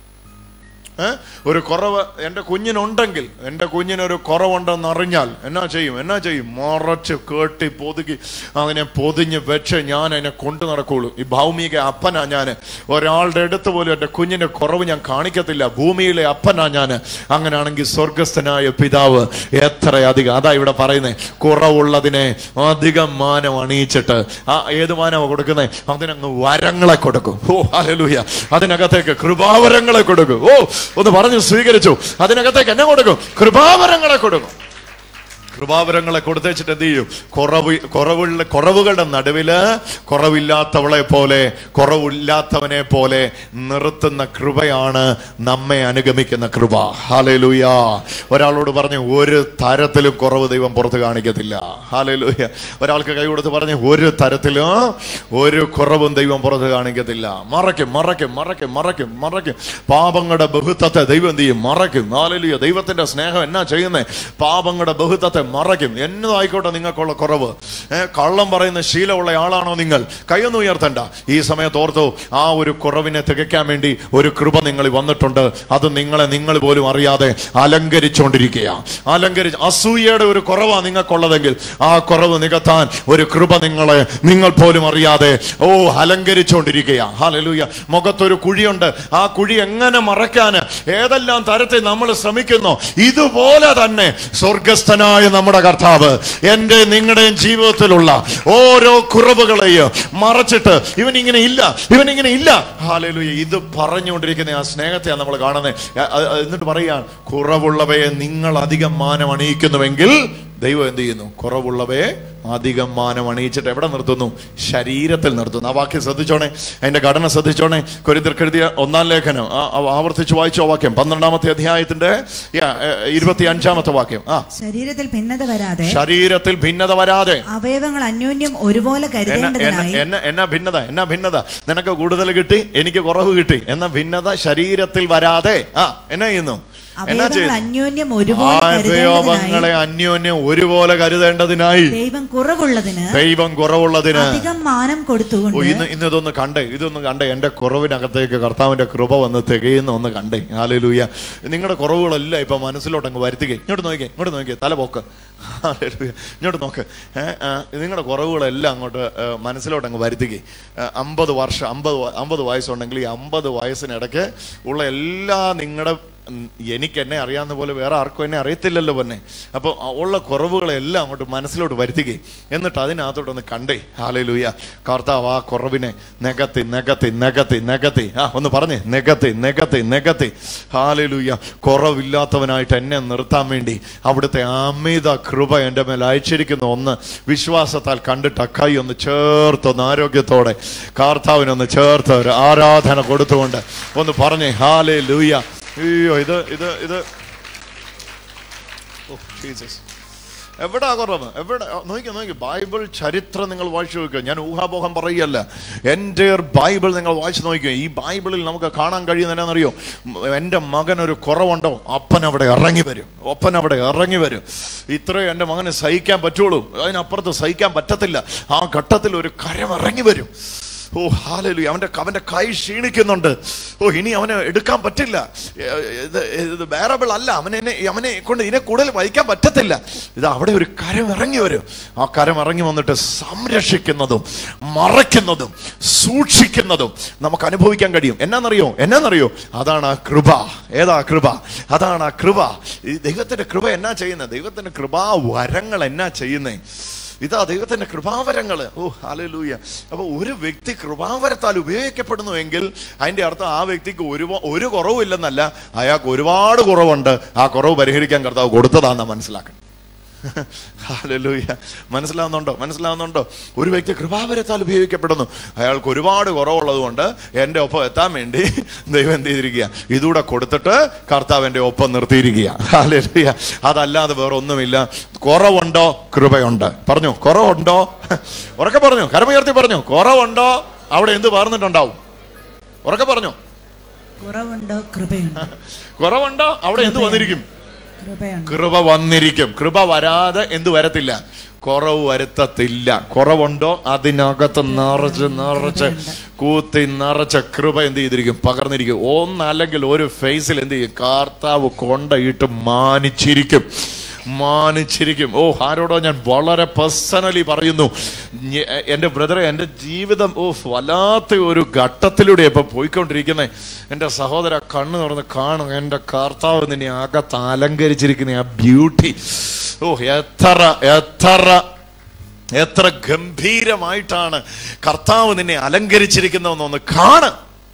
ഏ? ഒരു കുറവ് എൻ്റെ കുഞ്ഞിനുണ്ടെങ്കിൽ എൻ്റെ കുഞ്ഞിനൊരു കുറവുണ്ടെന്ന് അറിഞ്ഞാൽ എന്നാ ചെയ്യും എന്നാ ചെയ്യും മറച്ച് കേട്ടി പൊതുക്കി അതിനെ പൊതിഞ്ഞ് വെച്ച് ഞാൻ അതിനെ കൊണ്ടു നടക്കുള്ളൂ ഈ ഭൗമിക അപ്പനാ ഞാൻ ഒരാളുടെ അടുത്ത് പോലും എൻ്റെ കുഞ്ഞിൻ്റെ കുറവ് ഞാൻ കാണിക്കത്തില്ല ഭൂമിയിലെ അപ്പനാ ഞാൻ അങ്ങനെയാണെങ്കിൽ സ്വർഗസ്ഥനായ പിതാവ് എത്രയധികം അതാ ഇവിടെ പറയുന്നത് കുറവുള്ളതിനെ അധികം മാനം അണിയിച്ചിട്ട് ആ ഏത് മാനമാണ് കൊടുക്കുന്നത് അതിനങ്ങ് വരങ്ങളെ കൊടുക്കും ഓ ഹല്ലേലൂയ അതിനകത്തേക്ക് കൃപാവരങ്ങളെ കൊടുക്കും ഓ ഒന്ന് പറഞ്ഞു സ്വീകരിച്ചു അതിനകത്തേക്ക് എന്നെ കൊടുക്കും കൃപാവരങ്ങളെ കൊടുക്കും കൃപാവരങ്ങളെ കൊടുത്തേച്ചിട്ട് എന്ത് ചെയ്യും കുറവ് കുറവുള്ള കുറവുകളുടെ നടുവില് കുറവില്ലാത്തവളെ പോലെ കുറവില്ലാത്തവനെ പോലെ നിർത്തുന്ന കൃപയാണ് നമ്മെ അനുഗമിക്കുന്ന കൃപ ഹാലലൂയ ഒരാളോട് പറഞ്ഞു ഒരു തരത്തിലും കുറവ് ദൈവം പുറത്ത് കാണിക്കത്തില്ല ഹാലലൂയ ഒരാൾക്ക് കൈ കൊടുത്ത് പറഞ്ഞു ഒരു തരത്തിലും ഒരു കുറവും ദൈവം പുറത്ത് കാണിക്കത്തില്ല മറയ്ക്കും മറയ്ക്കും മറയ്ക്കും മറയ്ക്കും മറയ്ക്കും പാപങ്ങളുടെ ബഹുത്വത്തെ ദൈവം എന്ത് ചെയ്യും മറയ്ക്കും ഹാലലൂയ ദൈവത്തിന്റെ സ്നേഹം എന്നാ ചെയ്യുന്നത് പാപങ്ങളുടെ ബഹുത്വത്തെ മറയ്ക്കും എന്നതും ആയിക്കോട്ടെ നിങ്ങൾക്കുള്ള കുറവ് ഏ, കള്ളം പറയുന്ന ശീലമുള്ള ആളാണോ നിങ്ങൾ കൈയൊന്നും ഉയർത്തണ്ട ഈ സമയത്ത് ഓർത്തു ആ ഒരു കുറവിനെ തികയ്ക്കാൻ വേണ്ടി ഒരു കൃപ നിങ്ങൾ വന്നിട്ടുണ്ട് അത് നിങ്ങളെ നിങ്ങൾ പോലും അറിയാതെ അലങ്കരിച്ചുകൊണ്ടിരിക്കുക അലങ്കരിച്ച് അസൂയയുടെ ഒരു കുറവാ നിങ്ങൾക്കുള്ളതെങ്കിൽ ആ കുറവ് നികത്താൻ ഒരു കൃപ നിങ്ങളെ നിങ്ങൾ പോലും അറിയാതെ ഓ അലങ്കരിച്ചുകൊണ്ടിരിക്കുക ഹാലലൂയ മുഖത്തൊരു കുഴിയുണ്ട് ആ കുഴി എങ്ങനെ മറയ്ക്കാൻ ഏതെല്ലാം തരത്തിൽ നമ്മൾ ശ്രമിക്കുന്നു ഇതുപോലെ തന്നെ സ്വർഗസ്ഥനായ നമ്മുടെ കർത്താവ് എൻ്റെ നിങ്ങളുടെയും ജീവിതത്തിലുള്ള ഓരോ കുറവുകളെയും മറച്ചിട്ട് ഇവൻ ഇങ്ങനെ ഇല്ല ഇവൻ ഇങ്ങനെ ഇല്ല ഹാലലൂയ ഇത് പറഞ്ഞുകൊണ്ടിരിക്കുന്ന ആ സ്നേഹത്തെയാണ് നമ്മൾ കാണുന്നത് അ- അ- എന്നിട്ട് പറയാൻ കുറവുള്ളവയെ നിങ്ങൾ അധികം മാനം അണിയിക്കുന്നുവെങ്കിൽ ദൈവം എന്ത് ചെയ്യുന്നു കുറവുള്ളവയെ അധികം മാനം അണിയിച്ചിട്ട് എവിടെ നിർത്തുന്നു ശരീരത്തിൽ നിർത്തുന്നു ആ വാക്യം ശ്രദ്ധിച്ചോണേ അതിന്റെ ഘടന ശ്രദ്ധിച്ചോണേ കൊരിന്തിർക്കെഴുതിയ ഒന്നാം ലേഖനം ആ- ആ ആവർത്തിച്ച് വായിച്ചോ വാക്യം പന്ത്രണ്ടാമത്തെ അധ്യായത്തിന്റെ ഇരുപത്തി അഞ്ചാമത്തെ വാക്യം ആ ശരീരത്തിൽ ഭിന്നത വരാതെ ശരീരത്തിൽ ഭിന്നത വരാതെ അവയവങ്ങൾ അന്യോന്യം ഒരുപോലെ എന്ന കരുതേണ്ടതിനായി എന്ന എന്നാ ഭിന്നത എന്നാ ഭിന്നത നിനക്ക് കൂടുതൽ കിട്ടി എനിക്ക് കുറവ് കിട്ടി എന്ന ഭിന്നത ശരീരത്തിൽ വരാതെ ആ എന്നാ ചെയ്യുന്നു എന്നാ അവയവങ്ങൾ ചെയ്യുന്നു അന്യോന്യം ഒരുപോലെ കരുതേണ്ടതിനായി അവയവങ്ങളെ അന്യോന്യം ഒരുപോലെ കരുതേണ്ടതിനായി ദൈവം കുറവുള്ളതിന് ദൈവം കുറവുള്ളതിന് അധികം മാനം ഓ കൊടുത്തുകൊണ്ട് ഇന്ന് ഇന്ന് ഇതൊന്ന് കണ്ടേ ഇതൊന്ന് കണ്ടേ എന്റെ കുറവിനകത്തേക്ക് കർത്താവിന്റെ കൃപ വന്ന് തികയുന്ന ഒന്ന് കണ്ടേ ഹാലലൂയ നിങ്ങളുടെ കുറവുകളെല്ലാം ഇപ്പൊ മനസ്സിലോട്ട് അങ്ങ് വരുത്തുകയും ഇങ്ങോട്ട് നോക്കിയേ ഇങ്ങോട്ട് നോക്കിയേ തല പോക്ക് ഹാലലൂയ ഇങ്ങോട്ട് നോക്ക് ഏഹ് നിങ്ങളുടെ കുറവുകളെല്ലാം അങ്ങോട്ട് ഏ, മനസ്സിലോട്ട് അങ്ങ് വരുത്തുകയും അമ്പത് വർഷം അമ്പത് വ- അമ്പത് വയസ്സുണ്ടെങ്കിൽ ഈ അമ്പത് വയസ്സിനിടയ്ക്ക് ഉള്ള എല്ലാ നിങ്ങളുടെ ഉം, എനിക്ക് എന്നെ അറിയാവുന്ന പോലെ വേറെ ആർക്കും എന്നെ അറിയത്തില്ലല്ലോ പൊന്നെ അപ്പോൾ ഉള്ള കുറവുകളെല്ലാം അങ്ങോട്ട് മനസ്സിലോട്ട് വരുത്തുകയും എന്നിട്ട് അതിനകത്തോട്ടൊന്ന് കണ്ടേ ഹാലലൂയ കർത്താവ് ആ കുറവിനെ നികത്തി നികത്തി നികത്തി നികത്തി ആ ഒന്ന് പറഞ്ഞേ നികത്തി നികത്തി നികത്തി ഹാലലൂയ കുറവില്ലാത്തവനായിട്ട് എന്നെ നിർത്താൻ വേണ്ടി അവിടുത്തെ അമിത കൃപ എൻ്റെ മേൽ അയച്ചിരിക്കുന്ന ഒന്ന് വിശ്വാസത്താൽ കണ്ടിട്ട് കൈ ഒന്ന് ചേർത്തൊന്ന് ആരോഗ്യത്തോടെ കർത്താവിനൊന്ന് ചേർത്ത് ഒരു ആരാധന കൊടുത്തുകൊണ്ട് ഒന്ന് പറഞ്ഞേ ഹാലേ ലൂയ അയ്യോ ഇത് ഇത് ഇത് ഓ ജീസസ് എവിടാ കുറവ് എവിടെ നോക്കി നോക്കി ബൈബിൾ ചരിത്രം നിങ്ങൾ വായിച്ചു നോക്കുക ഞാൻ ഊഹാപോഹം പറയുകയല്ല എൻ്റെ ബൈബിൾ നിങ്ങൾ വായിച്ചു നോക്കുക ഈ ബൈബിളിൽ നമുക്ക് കാണാൻ കഴിയുന്ന എന്നാണെന്നറിയോ എൻ്റെ മകൻ ഒരു കുറവുണ്ടോ അപ്പൻ അവിടെ ഇറങ്ങി വരും ഒപ്പൻ അവിടെ ഇറങ്ങി വരും ഇത്രയും എൻ്റെ മകന് സഹിക്കാൻ പറ്റുള്ളൂ അതിനപ്പുറത്ത് സഹിക്കാൻ പറ്റത്തില്ല ആ ഘട്ടത്തിൽ ഒരു കരം ഇറങ്ങി വരും ഓ ഹാലലു അവന്റെ അവന്റെ കൈ ക്ഷീണിക്കുന്നുണ്ട് ഓ ഇനി അവന് എടുക്കാൻ പറ്റില്ല ഏ, ഇത് ഇത് ബേറബിൾ അല്ല അവനെ അവനെ കൊണ്ട് ഇതിനെ കൂടുതൽ വഹിക്കാൻ പറ്റത്തില്ല ഇത് അവിടെ ഒരു കരം ഇറങ്ങി വരും ആ കരം ഇറങ്ങി വന്നിട്ട് സംരക്ഷിക്കുന്നതും മറയ്ക്കുന്നതും സൂക്ഷിക്കുന്നതും നമുക്ക് അനുഭവിക്കാൻ കഴിയും എന്നാന്നറിയോ എന്നാന്നറിയോ അതാണ് ആ കൃപ ഏതാ കൃപ അതാണ് ആ കൃപ ഈ ദൈവത്തിന്റെ കൃപ എന്നാ ചെയ്യുന്നത് ദൈവത്തിന്റെ കൃപാ വരങ്ങൾ എന്നാ ചെയ്യുന്നേ ഇതാ ദൈവത്തിന്റെ കൃപാവരങ്ങള് ഓ ഹാലലൂയ അപ്പൊ ഒരു വ്യക്തി കൃപാവരത്താൽ ഉപയോഗിക്കപ്പെടുന്നു എങ്കിൽ അതിന്റെ അർത്ഥം ആ വ്യക്തിക്ക് ഒരു ഒരു കുറവുമില്ലെന്നല്ല അയാൾക്ക് ഒരുപാട് കുറവുണ്ട് ആ കുറവ് പരിഹരിക്കാൻ കർത്താവ് കൊടുത്തതാണെന്ന് മനസ്സിലാക്കണം ഹാലലൂയ മനസ്സിലാവുന്നുണ്ടോ മനസ്സിലാവുന്നുണ്ടോ ഒരു വ്യക്തി കൃപാവരത്താൽ ഉപയോഗിക്കപ്പെടുന്നു അയാൾക്ക് ഒരുപാട് കുറവുള്ളത് കൊണ്ട് എൻ്റെ ഒപ്പം എത്താൻ വേണ്ടി ദൈവം എന്ത് ചെയ്തിരിക്കുക ഇതൂടെ കൊടുത്തിട്ട് കർത്താവ് എൻ്റെ ഒപ്പം നിർത്തിയിരിക്കുക ഹാലലൂയ അതല്ലാതെ വേറെ ഒന്നുമില്ല കുറവുണ്ടോ കൃപയുണ്ട് പറഞ്ഞു കുറവുണ്ടോ ഉറക്കെ പറഞ്ഞു കരമുയർത്തി പറഞ്ഞു കുറവുണ്ടോ അവിടെ എന്ത് പറഞ്ഞിട്ടുണ്ടാവും ഉറക്കെ പറഞ്ഞു കുറവുണ്ടോ കൃപയുണ്ടോ കുറവുണ്ടോ അവിടെ എന്ത് വന്നിരിക്കും കൃപയുണ്ട് കൃപ വന്നിരിക്കും കൃപ വരാതെ എന്ത് വരത്തില്ല കുറവ് വരുത്തത്തില്ല കുറവുണ്ടോ അതിനകത്ത് നിറച്ച് നിറച്ച് കൂത്തി നിറച്ച കൃപ എന്ത് ചെയ്തിരിക്കും പകർന്നിരിക്കും ഒന്നല്ലെങ്കിൽ ഒരു ഫേസിൽ എന്ത് ചെയ്യും കാർത്താവ് കൊണ്ടയിട്ട് മാനിച്ചിരിക്കും മാനിച്ചിരിക്കും ഓ ആരോടോ ഞാൻ വളരെ പേഴ്സണലി പറയുന്നു ഞ- എൻ്റെ ബ്രദറെ എൻ്റെ ജീവിതം ഓ വല്ലാത്ത ഒരു ഘട്ടത്തിലൂടെ ഇപ്പൊ പോയിക്കൊണ്ടിരിക്കുന്നത് എൻ്റെ സഹോദര കണ്ണു തുറന്ന് കാണും എൻ്റെ കർത്താവ് നിന്നെ അകത്ത് അലങ്കരിച്ചിരിക്കുന്ന ആ ബ്യൂട്ടി ഓ എത്ര എത്ര എത്ര ഗംഭീരമായിട്ടാണ് കർത്താവ് നിന്നെ അലങ്കരിച്ചിരിക്കുന്നതെന്നൊന്ന് കാണ്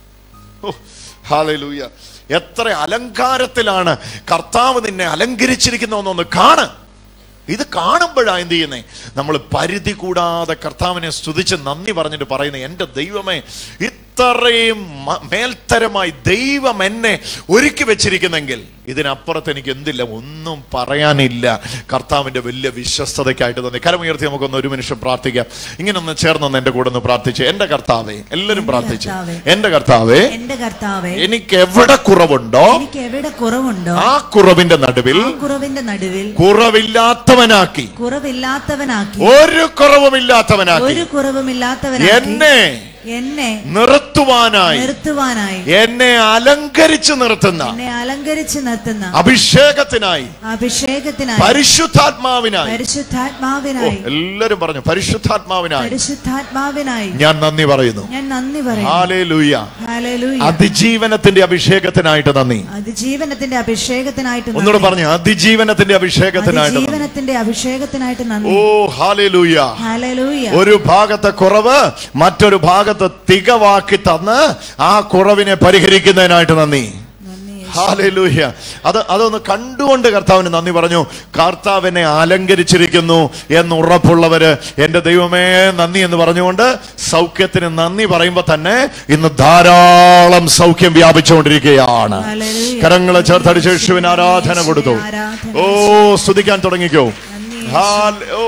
ഓ, ഹല്ലേലൂയ എത്ര അലങ്കാരത്തിലാണ് കർത്താവ് നിന്നെ അലങ്കരിച്ചിരിക്കുന്നതെന്നൊന്ന് കാണ് ഇത് കാണുമ്പോഴാ എന്ത് ചെയ്യുന്നേ നമ്മൾ പരിധി കൂടാതെ കർത്താവിനെ സ്തുതിച്ച് നന്ദി പറഞ്ഞിട്ട് പറയുന്നത് എൻ്റെ ദൈവമേ ഇത്രയും മ- മേൽത്തരമായി ദൈവം എന്നെ ഒരുക്കി വെച്ചിരിക്കുന്നെങ്കിൽ ഇതിനപ്പുറത്ത് എനിക്ക് എന്തില്ല ഒന്നും പറയാനില്ല കർത്താവിന്റെ വലിയ വിശ്വസ്തതയ്ക്കായിട്ട് തന്നെ കരമുയർത്തി നമുക്കൊന്ന് ഒരു നിമിഷം പ്രാർത്ഥിക്കാം ഇങ്ങനെ ഒന്ന് ചേർന്നൊന്ന് എൻ്റെ കൂടെ ഒന്ന് പ്രാർത്ഥിച്ച് എൻ്റെ കർത്താവേ എല്ലാവരും പ്രാർത്ഥിച്ച് കർത്താവേ. എൻ്റെ കർത്താവേ എന്റെ കർത്താവെ എനിക്ക് എവിടെ കുറവുണ്ടോ എനിക്ക് എവിടെ കുറവുണ്ടോ ആ കുറവിന്റെ നടുവിൽ ആ കുറവിന്റെ നടുവിൽ കുറവില്ലാത്തവനാക്കി കുറവില്ലാത്തവനാക്കി ഒരു കുറവുമില്ലാത്തവനാക്കി ഒരു കുറവുമില്ലാത്തവനാക്കി എന്നെ എന്നെ നിർത്തുവാനായി നിർത്തുവാനായി എന്നെ അലങ്കരിച്ചു നിർത്തുന്ന എന്നെ അലങ്കരിച്ച് നിർത്തുന്ന അഭിഷേകത്തിനായി അഭിഷേകത്തിനായി പരിശുദ്ധാത്മാവിനായി ഓ, പരിശുദ്ധാത്മാവിനായി എല്ലാരും പറഞ്ഞു പരിശുദ്ധാത്മാവിനായി പരിശുദ്ധാത്മാവിനായി ഞാൻ നന്ദി പറയുന്നു ഞാൻ നന്ദി പറയുന്നു ഹാലേലൂയ ഹല്ലേലൂയ അതിജീവനത്തിന്റെ അഭിഷേകത്തിനായിട്ട് നന്ദി അതിജീവനത്തിന്റെ അഭിഷേകത്തിനായിട്ട് ഒന്നുകൂടെ നന്ദി. പറഞ്ഞു അതിജീവനത്തിന്റെ അഭിഷേകത്തിനായിട്ട് നന്ദി അതിജീവനത്തിന്റെ അഭിഷേകത്തിനായിട്ട് ഓ നന്ദി ഹാലേലൂയ ഹല്ലേലൂയ ഒരു ഭാഗത്തെ കുറവ് മറ്റൊരു ഭാഗത്ത് തികവാക്കി തന്ന് ആ കുറവിനെ പരിഹരിക്കുന്നതിനായിട്ട് നന്ദി നന്ദി ഹാലൂഹ്യ അത് അതൊന്ന് കണ്ടുകൊണ്ട് കർത്താവിന് നന്ദി പറഞ്ഞു കർത്താവിനെ അലങ്കരിച്ചിരിക്കുന്നു എന്ന് ഉറപ്പുള്ളവര് എന്റെ ദൈവമേ നന്ദി എന്ന് പറഞ്ഞുകൊണ്ട് സൗഖ്യത്തിന് നന്ദി പറയുമ്പോ തന്നെ ഇന്ന് ധാരാളം സൗഖ്യം വ്യാപിച്ചുകൊണ്ടിരിക്കുകയാണ് ഹല്ലേലൂയ. കരങ്ങളെ ചേർത്തടിച്ച് യേശുവിന് ആരാധന കൊടുത്തു ആരാധന. ഓ സ്തുതിക്കാൻ തുടങ്ങിക്കോ നന്ദി, ഹാൽ- oh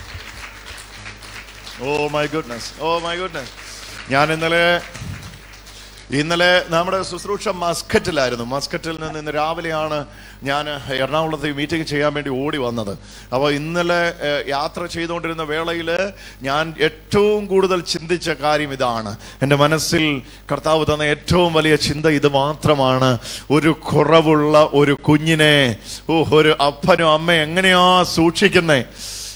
oh my goodness oh my goodness ഞാൻ ഇന്നലെ ഇന്നലെ നമ്മുടെ ശുശ്രൂഷ മസ്കറ്റിലായിരുന്നു മസ്കറ്റിൽ നിന്ന് ഇന്ന് രാവിലെയാണ് ഞാൻ എറണാകുളത്ത് മീറ്റിംഗ് ചെയ്യാൻ വേണ്ടി ഓടി വന്നത് അപ്പോൾ ഇന്നലെ ഏഹ്, യാത്ര ചെയ്തുകൊണ്ടിരുന്ന വേളയിൽ ഞാൻ ഏറ്റവും കൂടുതൽ ചിന്തിച്ച കാര്യം ഇതാണ് എൻ്റെ മനസ്സിൽ കർത്താവ് തന്ന ഏറ്റവും വലിയ ചിന്ത ഇത് മാത്രമാണ് ഒരു കുറവുള്ള ഒരു കുഞ്ഞിനെ ഓ ഒരു അപ്പനും അമ്മയും എങ്ങനെയാ സൂക്ഷിക്കുന്നേ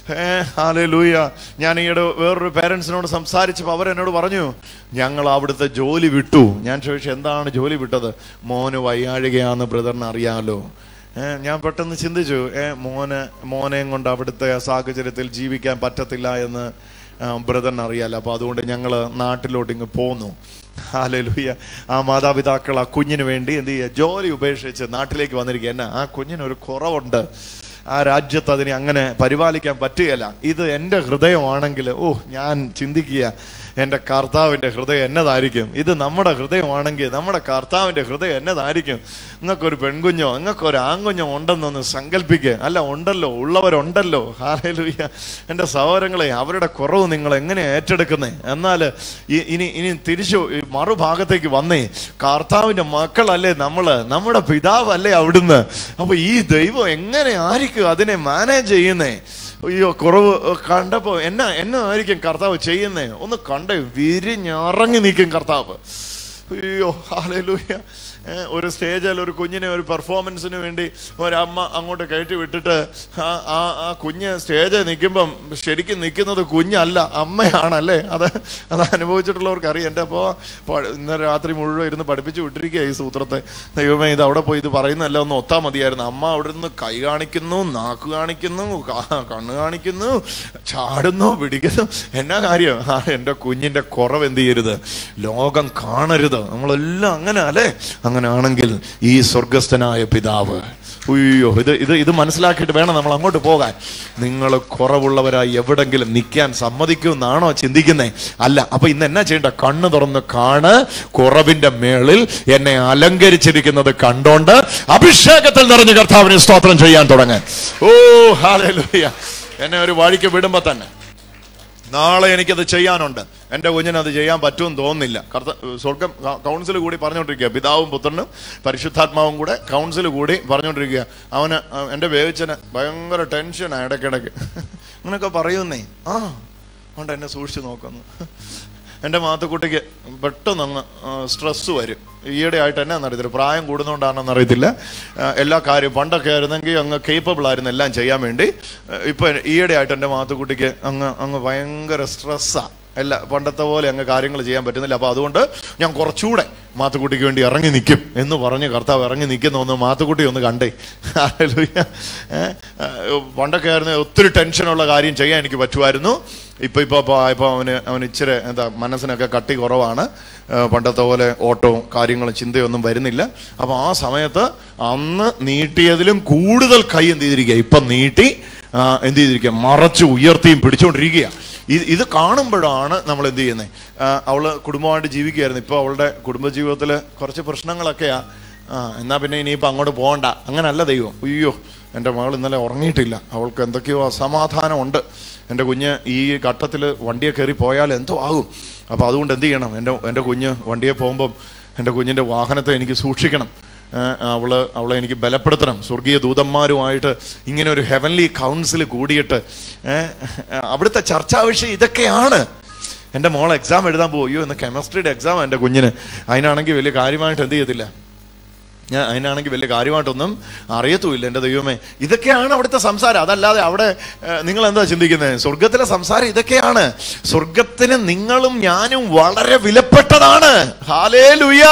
ഏ ഹാലൂയ ഞാൻ ഈയിടെ വേറൊരു പേരൻസിനോട് സംസാരിച്ചപ്പോൾ അവരെന്നോട് പറഞ്ഞു ഞങ്ങൾ അവിടുത്തെ ജോലി വിട്ടു ഞാൻ ചോദിച്ചു എന്താണ് ജോലി വിട്ടത് മോന് വയ്യാഴികയാന്ന് ബ്രദറിന് അറിയാമല്ലോ ഏ, ഞാൻ പെട്ടെന്ന് ചിന്തിച്ചു ഏ മോന് മോനെയും കൊണ്ട് അവിടുത്തെ സാഹചര്യത്തിൽ ജീവിക്കാൻ പറ്റത്തില്ല എന്ന് ആ, ബ്രദറിന് അറിയാലോ അപ്പൊ അതുകൊണ്ട് ഞങ്ങൾ നാട്ടിലോട്ട് ഇങ്ങ് പോന്നു ഹാലലുയ്യ ആ മാതാപിതാക്കൾ ആ കുഞ്ഞിന് വേണ്ടി എന്ത് ചെയ്യുക ജോലി ഉപേക്ഷിച്ച് നാട്ടിലേക്ക് വന്നിരിക്കുക എന്നാ ആ കുഞ്ഞിനൊരു കുറവുണ്ട് ആ രാജ്യത്ത് അതിനെ അങ്ങനെ പരിപാലിക്കാൻ പറ്റുകയില്ല ഇത് എൻ്റെ ഹൃദയമാണെങ്കിൽ ഓ ഞാൻ ചിന്തിക്കുക എൻ്റെ കർത്താവിൻ്റെ ഹൃദയം എന്നതായിരിക്കും ഇത് നമ്മുടെ ഹൃദയമാണെങ്കിൽ നമ്മുടെ കർത്താവിൻ്റെ ഹൃദയം എന്നതായിരിക്കും നിങ്ങൾക്കൊരു പെൺകുഞ്ഞോ നിങ്ങൾക്കൊരു ആൺകുഞ്ഞോ ഉണ്ടെന്നൊന്ന് സങ്കല്പിക്കുക അല്ല ഉണ്ടല്ലോ ഉള്ളവരുണ്ടല്ലോ ഹാലലുയ്യ എൻ്റെ സഹോദരങ്ങളെ അവരുടെ കുറവ് നിങ്ങൾ എങ്ങനെ ഏറ്റെടുക്കുന്നേ എന്നാൽ ഈ- ഇനി ഇനി തിരിച്ചു ഈ മറുഭാഗത്തേക്ക് വന്നേ കർത്താവിൻ്റെ മക്കളല്ലേ നമ്മള് നമ്മുടെ പിതാവല്ലേ അവിടുന്ന് അപ്പൊ ഈ ദൈവം എങ്ങനെ ആയിരിക്കും അതിനെ മാനേജ് ചെയ്യുന്നേ അയ്യോ കുറവ് കണ്ടപ്പോ എന്നാ എന്നാ ആയിരിക്കും കർത്താവ് ചെയ്യുന്നേ ഒന്ന് കണ്ടേ വിരിഞ്ഞിറങ്ങി നിൽക്കും കർത്താവ് അയ്യോ ഹാലൂയ ഒരു സ്റ്റേജിൽ ഒരു കുഞ്ഞിനെ ഒരു പെർഫോമൻസിന് വേണ്ടി ഒരമ്മ അങ്ങോട്ട് കയറ്റി വിട്ടിട്ട് ആ ആ ആ കുഞ്ഞ് സ്റ്റേജിൽ നിൽക്കുമ്പം ശരിക്കും നിൽക്കുന്നത് കുഞ്ഞല്ല അമ്മയാണല്ലേ അത് അത് അനുഭവിച്ചിട്ടുള്ളവർക്ക് അറിയാം എൻ്റെ അപ്പോൾ ഇന്നലെ രാത്രി മുഴുവൻ ഇരുന്ന് പഠിപ്പിച്ച് വിട്ടിരിക്കുക ഈ സൂത്രത്തെ ദൈവമേ ഇത് അവിടെ പോയി ഇത് പറയുന്നല്ല ഒന്ന് ഒത്താ മതിയായിരുന്നു അമ്മ അവിടെ നിന്ന് കൈ കാണിക്കുന്നു നാക്ക് കാണിക്കുന്നു ക- കണ്ണ് കാണിക്കുന്നു ചാടുന്നു പിടിക്കുന്നു എന്നാ കാര്യം ആ എൻ്റെ കുഞ്ഞിൻ്റെ കുറവ് എന്ത് ചെയ്യരുത് ലോകം കാണരുത് നമ്മളെല്ലാം അങ്ങനെ അല്ലേ അങ്ങനെ ആണെങ്കിൽ ഈ സ്വർഗസ്ഥനായ പിതാവ് ഉയ്യോ ഇത് ഇത് ഇത് മനസ്സിലാക്കിയിട്ട് വേണം നമ്മൾ അങ്ങോട്ട് പോകാൻ നിങ്ങൾ കുറവുള്ളവരായി എവിടെങ്കിലും നിൽക്കാൻ സമ്മതിക്കുമെന്നാണോ ചിന്തിക്കുന്നേ അല്ല അപ്പൊ ഇന്ന് എന്നാ ചെയ്യേണ്ട കണ്ണ് തുറന്ന് കാണ് കുറവിന്റെ മേളിൽ എന്നെ അലങ്കരിച്ചിരിക്കുന്നത് കണ്ടോണ്ട് അഭിഷേകത്തിൽ നിറഞ്ഞ് കർത്താവിനെ സ്തോത്രം ചെയ്യാൻ തുടങ്ങാൻ ഓ ഹാലൂയ എന്നെ ഒരു വഴിക്ക് വിടുമ്പോ തന്നെ നാളെ എനിക്കത് ചെയ്യാനുണ്ട് എൻ്റെ കുഞ്ഞിന് അത് ചെയ്യാൻ പറ്റുമെന്ന് തോന്നുന്നില്ല കർത്ത സ്വർഗം കൗൺസിൽ കൂടി പറഞ്ഞുകൊണ്ടിരിക്കുക പിതാവും പുത്രനും പരിശുദ്ധാത്മാവും കൂടെ കൗൺസിൽ കൂടി പറഞ്ഞുകൊണ്ടിരിക്കുക അവന് അഹ് എൻ്റെ വേവിച്ചന് ഭയങ്കര ടെൻഷനാണ് ഇടയ്ക്കിടയ്ക്ക് അങ്ങനെയൊക്കെ പറയുന്നേ ആ അതുകൊണ്ട് എന്നെ സൂക്ഷിച്ച് നോക്കുന്നു എൻ്റെ മാത്തുക്കുട്ടിക്ക് പെട്ടെന്ന് അങ്ങ് സ്ട്രെസ് വരും ഈയിടെ ആയിട്ട് എന്നാ അറിയത്തില്ല പ്രായം കൂടുന്നതുകൊണ്ടാണെന്ന് അറിയത്തില്ല ആ, എല്ലാ കാര്യം പണ്ടൊക്കെ ആയിരുന്നെങ്കിൽ അങ്ങ് കേപ്പബിൾ ആയിരുന്നു എല്ലാം ചെയ്യാൻ വേണ്ടി ആ, ഇപ്പൊ ഈയിടെ ആയിട്ട് എൻ്റെ മാത്തുക്കുട്ടിക്ക് അങ്ങ് അങ്ങ് ഭയങ്കര സ്ട്രെസ്സാ അല്ല പണ്ടത്തെ പോലെ അങ്ങ് കാര്യങ്ങൾ ചെയ്യാൻ പറ്റുന്നില്ല അപ്പൊ അതുകൊണ്ട് ഞാൻ കുറച്ചുകൂടെ മാത്തുക്കുട്ടിക്ക് വേണ്ടി ഇറങ്ങി നിൽക്കും എന്ന് പറഞ്ഞ് കർത്താവ് ഇറങ്ങി നിൽക്കുന്ന ഒന്ന് മാത്തുക്കുട്ടി ഒന്ന് കണ്ടേ ഹല്ലേലൂയ. ഏ, ആ, പണ്ടൊക്കെ ആയിരുന്നു ഒത്തിരി ടെൻഷനുള്ള കാര്യം ചെയ്യാൻ എനിക്ക് പറ്റുമായിരുന്നു ഇപ്പൊ ഇപ്പൊ ഇപ്പൊ ഇപ്പൊ അവന് അവന് ഇച്ചിരി എന്താ മനസ്സിനൊക്കെ കട്ടി കുറവാണ് ആ, പണ്ടത്തെ പോലെ ഓട്ടവും കാര്യങ്ങളും ചിന്തയൊന്നും വരുന്നില്ല അപ്പൊ ആ സമയത്ത് അന്ന് നീട്ടിയതിലും കൂടുതൽ കൈ എന്ത് ചെയ്തിരിക്കുക ഇപ്പൊ നീട്ടി ആ, എന്ത് ചെയ്തിരിക്കുക മറച്ചു ഉയർത്തിയും പിടിച്ചുകൊണ്ടിരിക്കുക ഇത് ഇത് കാണുമ്പോഴാണ് നമ്മൾ എന്ത് ചെയ്യുന്നത് അവള് കുടുംബമായിട്ട് ജീവിക്കുകയായിരുന്നു ഇപ്പൊ അവളുടെ കുടുംബജീവിതത്തിൽ കുറച്ച് പ്രശ്നങ്ങളൊക്കെയാ ആ എന്നാ പിന്നെ ഇനിയിപ്പോൾ അങ്ങോട്ട് പോകണ്ട അങ്ങനല്ല ദൈവം അയ്യോ എൻ്റെ മകൾ ഇന്നലെ ഉറങ്ങിയിട്ടില്ല അവൾക്ക് എന്തൊക്കെയോ അസമാധാനമുണ്ട് എൻ്റെ കുഞ്ഞ് ഈ ഘട്ടത്തിൽ വണ്ടിയെ കയറി പോയാൽ എന്തോ ആകും അപ്പോൾ അതുകൊണ്ട് എന്ത് ചെയ്യണം എൻ്റെ എൻ്റെ കുഞ്ഞ് വണ്ടിയെ പോകുമ്പം എൻ്റെ കുഞ്ഞിൻ്റെ വാഹനത്തെ എനിക്ക് സൂക്ഷിക്കണം ഏഹ് അവള് അവളെ എനിക്ക് ബലപ്പെടുത്തണം സ്വർഗീയ ദൂതന്മാരുമായിട്ട് ഇങ്ങനെ ഒരു ഹെവൻലി കൗൺസിൽ കൂടിയിട്ട് ഏഹ് അവിടുത്തെ ചർച്ചാ വിഷയം ഇതൊക്കെയാണ് എൻ്റെ മോൾ എക്സാം എഴുതാൻ പോകും അയ്യോ ഇന്ന് കെമിസ്ട്രിയുടെ എക്സാം എൻ്റെ കുഞ്ഞിന് അതിനാണെങ്കിൽ വലിയ കാര്യമായിട്ട് എന്ത് ചെയ്യത്തില്ല ഞാൻ അതിനാണെങ്കിൽ വലിയ കാര്യമായിട്ടൊന്നും അറിയത്തുമില്ല എൻ്റെ ദൈവമേ ഇതൊക്കെയാണ് അവിടുത്തെ സംസാരം അതല്ലാതെ അവിടെ ഏഹ്, നിങ്ങൾ എന്താ ചിന്തിക്കുന്നത് സ്വർഗത്തിലെ സംസാരം ഇതൊക്കെയാണ് സ്വർഗത്തിന് നിങ്ങളും ഞാനും വളരെ വിലപ്പെട്ടതാണ് ഹാലേ